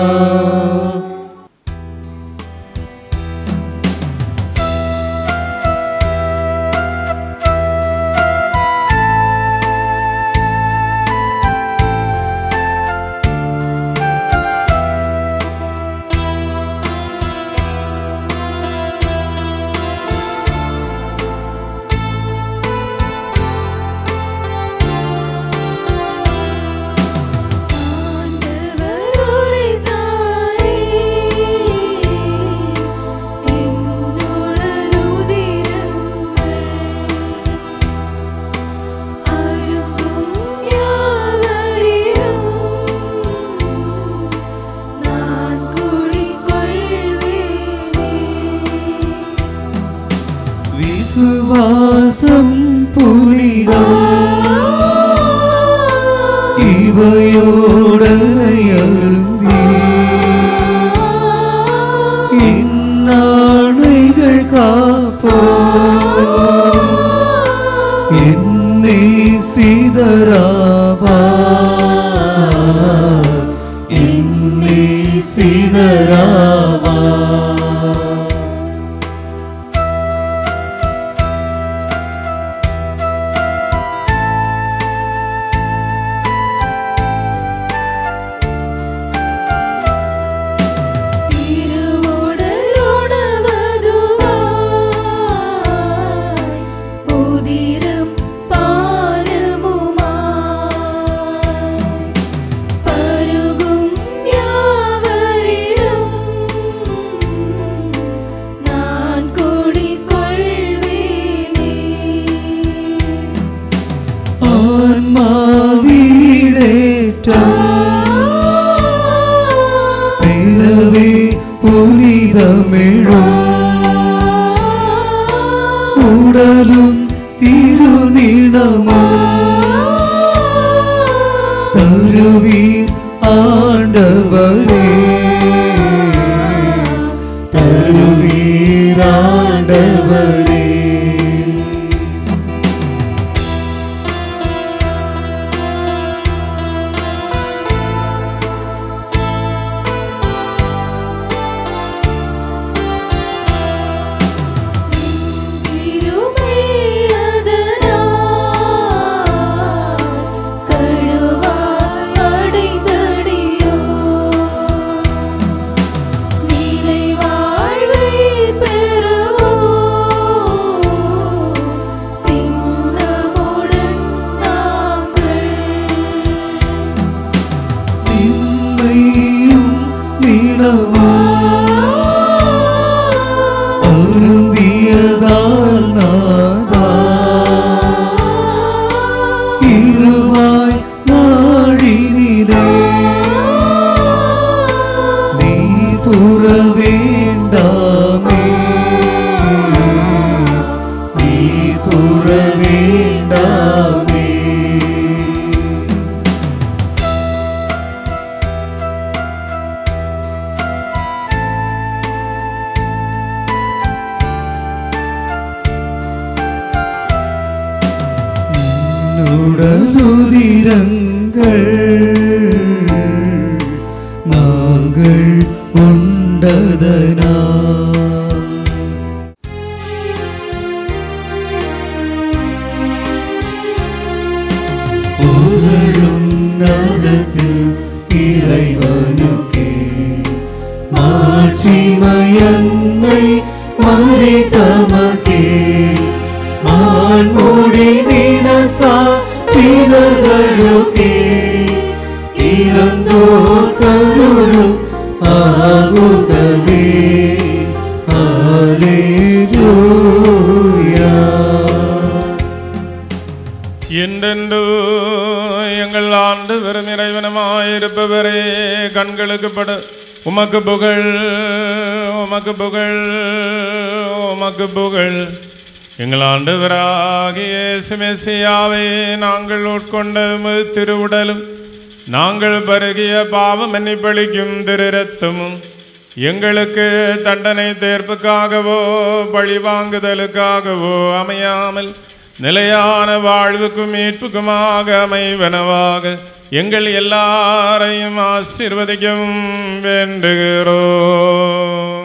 விசுவாசம் புனிதம் இவையோடனை அருந்தி இந்நாளைகள் காப்போ என்னை சிதறாவா என்னை சிதறாவா உதிரம் பாரமுமாய் பருகும் யாவரிலும் நான் கூடிக்கொள்வேனே ஆன்மாவீடேற்றம் பிறவே புனிதமிழும் உடலும் திருநிணமும் தருவீர் ஆண்டவரே தருவீர் ஆண்டவரே கழுவாய் அடைந்தடியோ நிலை வாழ்வை பெறுவோ திண்ணமுடன் நாங்கள் நிம்மையும் நிலவும் அருந்தியதால் நாதா இருவாய் நாடினிலே நீ புற வேண்டாமே நீ புற வேண்டாமே உடலுதிரங்கள் நாங்கள் உண்டதனா புகழும் நாதத்தில் இறைவனுக்கே மான்முடி வீணசா வீணர்களுக்கே இறந்தோ கருளும் ஆகுகவே ஹalleluya என்றென்று எங்கள் ஆண்டு வெறும் இறைவனமாயிருப்பவரே கண்களுக்கு பட உமக்கு புகழ் உமக்கு புகழ் உமக்கு புகழ் எங்கள் ஆண்டவராகிய சுமேசியாவே நாங்கள் உட்கொண்ட உமது திருவுடலும் நாங்கள் பருகிய பாவம் மன்னிப்பளிக்கும் திரு ரத்தமும் எங்களுக்கு தண்டனை தேர்ப்புக்காகவோ பழி வாங்குதலுக்காகவோ அமையாமல் நிலையான வாழ்வுக்கும் மீட்புக்குமாக அமைவனவாக எங்கள் எல்லாரையும் ஆசீர்வதிக்கவும் வேண்டுகிறோம்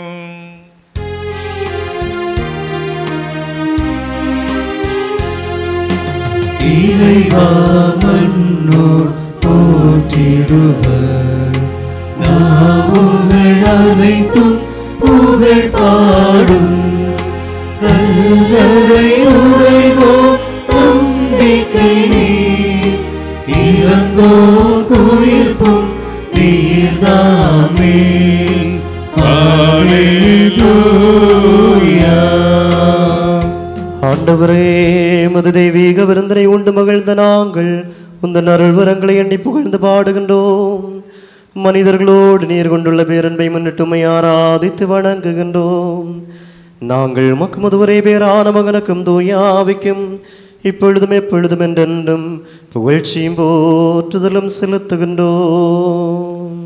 இறைவா மன்னோர் போற்றிடுவர் நாவுகள் அனைத்தும் புகழ் பாடும் கல்லறை உறைவோ நம்பிக்கை நீர் இறந்தோர் குயிர்ப்பும் நீர்தாமே ஆண்டவரே மது தெய்வீக விருந்தனை உண்டு மகிழ்ந்த நாங்கள் உந்தன் அருள் வரங்களை எண்ணி புகழ்ந்து பாடுகின்றோம் மனிதர்களோடு நீர் கொண்டுள்ள பேரன்பை முன்னிட்டுமை ஆராதித்து வணங்குகின்றோம் நாங்கள் மக்கு முதுவரே பேரான மகனுக்கும் தூயாவிக்கும் இப்பொழுதும் எப்பொழுதும் என்றென்றும் புகழ்ச்சியும் போற்றுதலும் செலுத்துகின்றோம்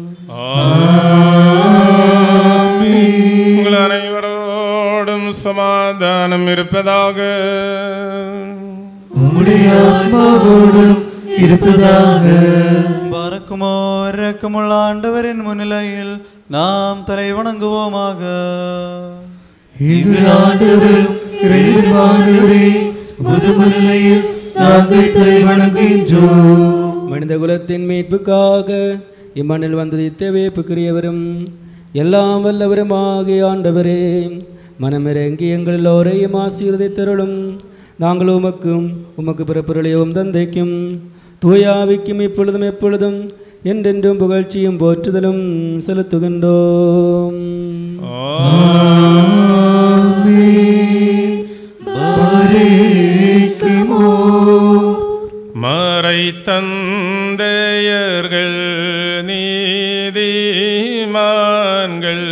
உங்கள் அனைவரோடும் சமாதானம் இருப்பதாக உம்முடைய ஆத்மாவோடும் இருப்பதாக பறக்குமோ இறக்கமுள்ள ஆண்டவரின் முன்னிலையில் நாம் தலை வணங்குவோமாக எங்கள் ஆண்டவரும் இறைவனுமானவரே உமது முன்னிலையில் நாங்கள் தலை வணங்குகின்றோம் மனித குலத்தின் மீட்புக்காக இம்மண்ணில் வந்ததித்த வேப்புக்குரியவரும் எல்லாம் வல்லவரும் ஆகிய ஆண்டவரே மனமிறங்கி எங்கள் எல்லோரையும் ஆசீர்வதித்தருளும் நாங்கள் உமக்கும் உமக்கு பிறப்புரளையும் தந்தைக்கும் தூயாவிக்கும் இப்பொழுதும் எப்பொழுதும் என்றென்றும் புகழ்ச்சியும் போற்றுதலும் செலுத்துகின்றோம் மறை தந்தையர்கள் நீதிமான்கள்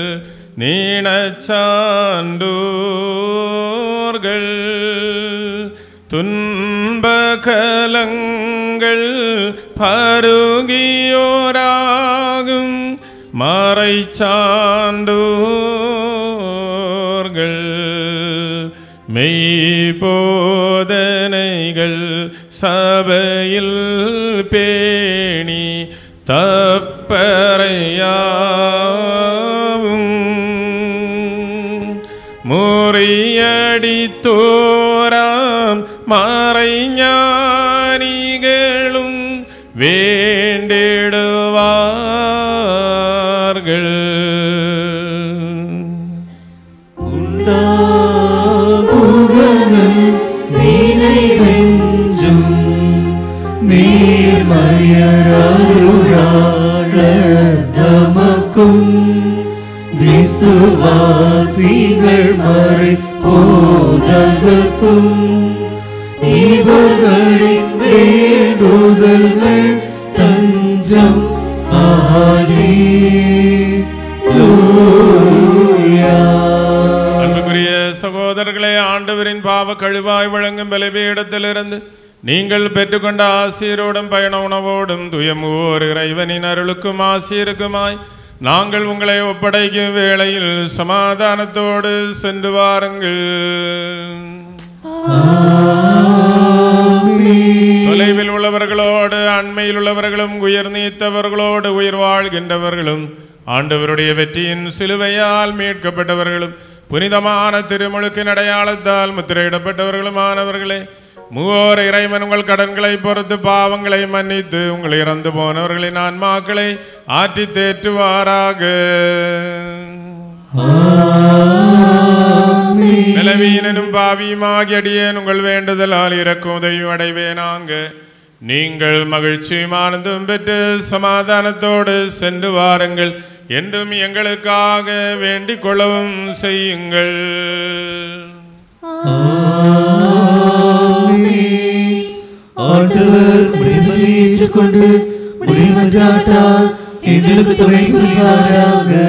நீணச்சான்றோர்கள் துன்பகலங்கள் பருகியோராகும் மறை சான்றோர்கள் மெய்போதனைகள் சபையில் பேணி தப்பறையாவும் முறியடித்தோராம் மறைஞானிகளும் வேண்டிடுவார்கள் உண்டாகுகனும் நினைவென்றும் நீர்மயருளாளர் தமக்கும் விசுவாசிகள் மறை போதகக்கும் இவர்களின் வேண்டுதல்கள் தஞ்சம் அன்புக்குரிய சகோதரர்களே ஆண்டவரின் பாவ கழுவாய் வழங்கும் பலிபீடத்திலிருந்து நீங்கள் பெற்றுக்கொண்ட ஆசீரோடும் பயண உணவோடும் துயமுவோர் இறைவனின் அருளுக்கும் ஆசீருக்குமாய் நாங்கள் உங்களை ஒப்படைக்கும் வேளையில் சமாதானத்தோடு சென்று வாருங்கள் தொலைவில் உள்ளவர்களோடு அண்மையில் உள்ளவர்களும் உயிர் நீத்தவர்களோடு உயிர் வாழ்கின்றவர்களும் ஆண்டவருடைய வெற்றியின் சிலுவையால் மீட்கப்பட்டவர்களும் புனிதமான திருமுழுக்கின் அடையாளத்தால் முத்திரையிடப்பட்டவர்களுமானவர்களே மூவோர் இறைவன் உங்கள் கடன்களை பொறுத்து பாவங்களை மன்னித்து உங்கள் இறந்து போனவர்களின் ஆன்மாக்களை ஆற்றி தேற்றுவாராக ஆமென் நிலவீனனும் பாவியுமாகி அடியேன் உங்கள் வேண்டுதலால் இறக்கும் உதவி அடைவேனாங்க நீங்கள் மகிழ்ச்சியும் ஆனந்தும் பெற்று சமாதானத்தோடு சென்று வாருங்கள் என்றும் எங்களுக்காக வேண்டிக் கொள்ளவும் செய்யுங்கள் ஆண்டவர் முடிவை ஏற்றுக்கொண்டு முடிவற்றாட்டால் எங்களுக்கு துணை புரிவாராக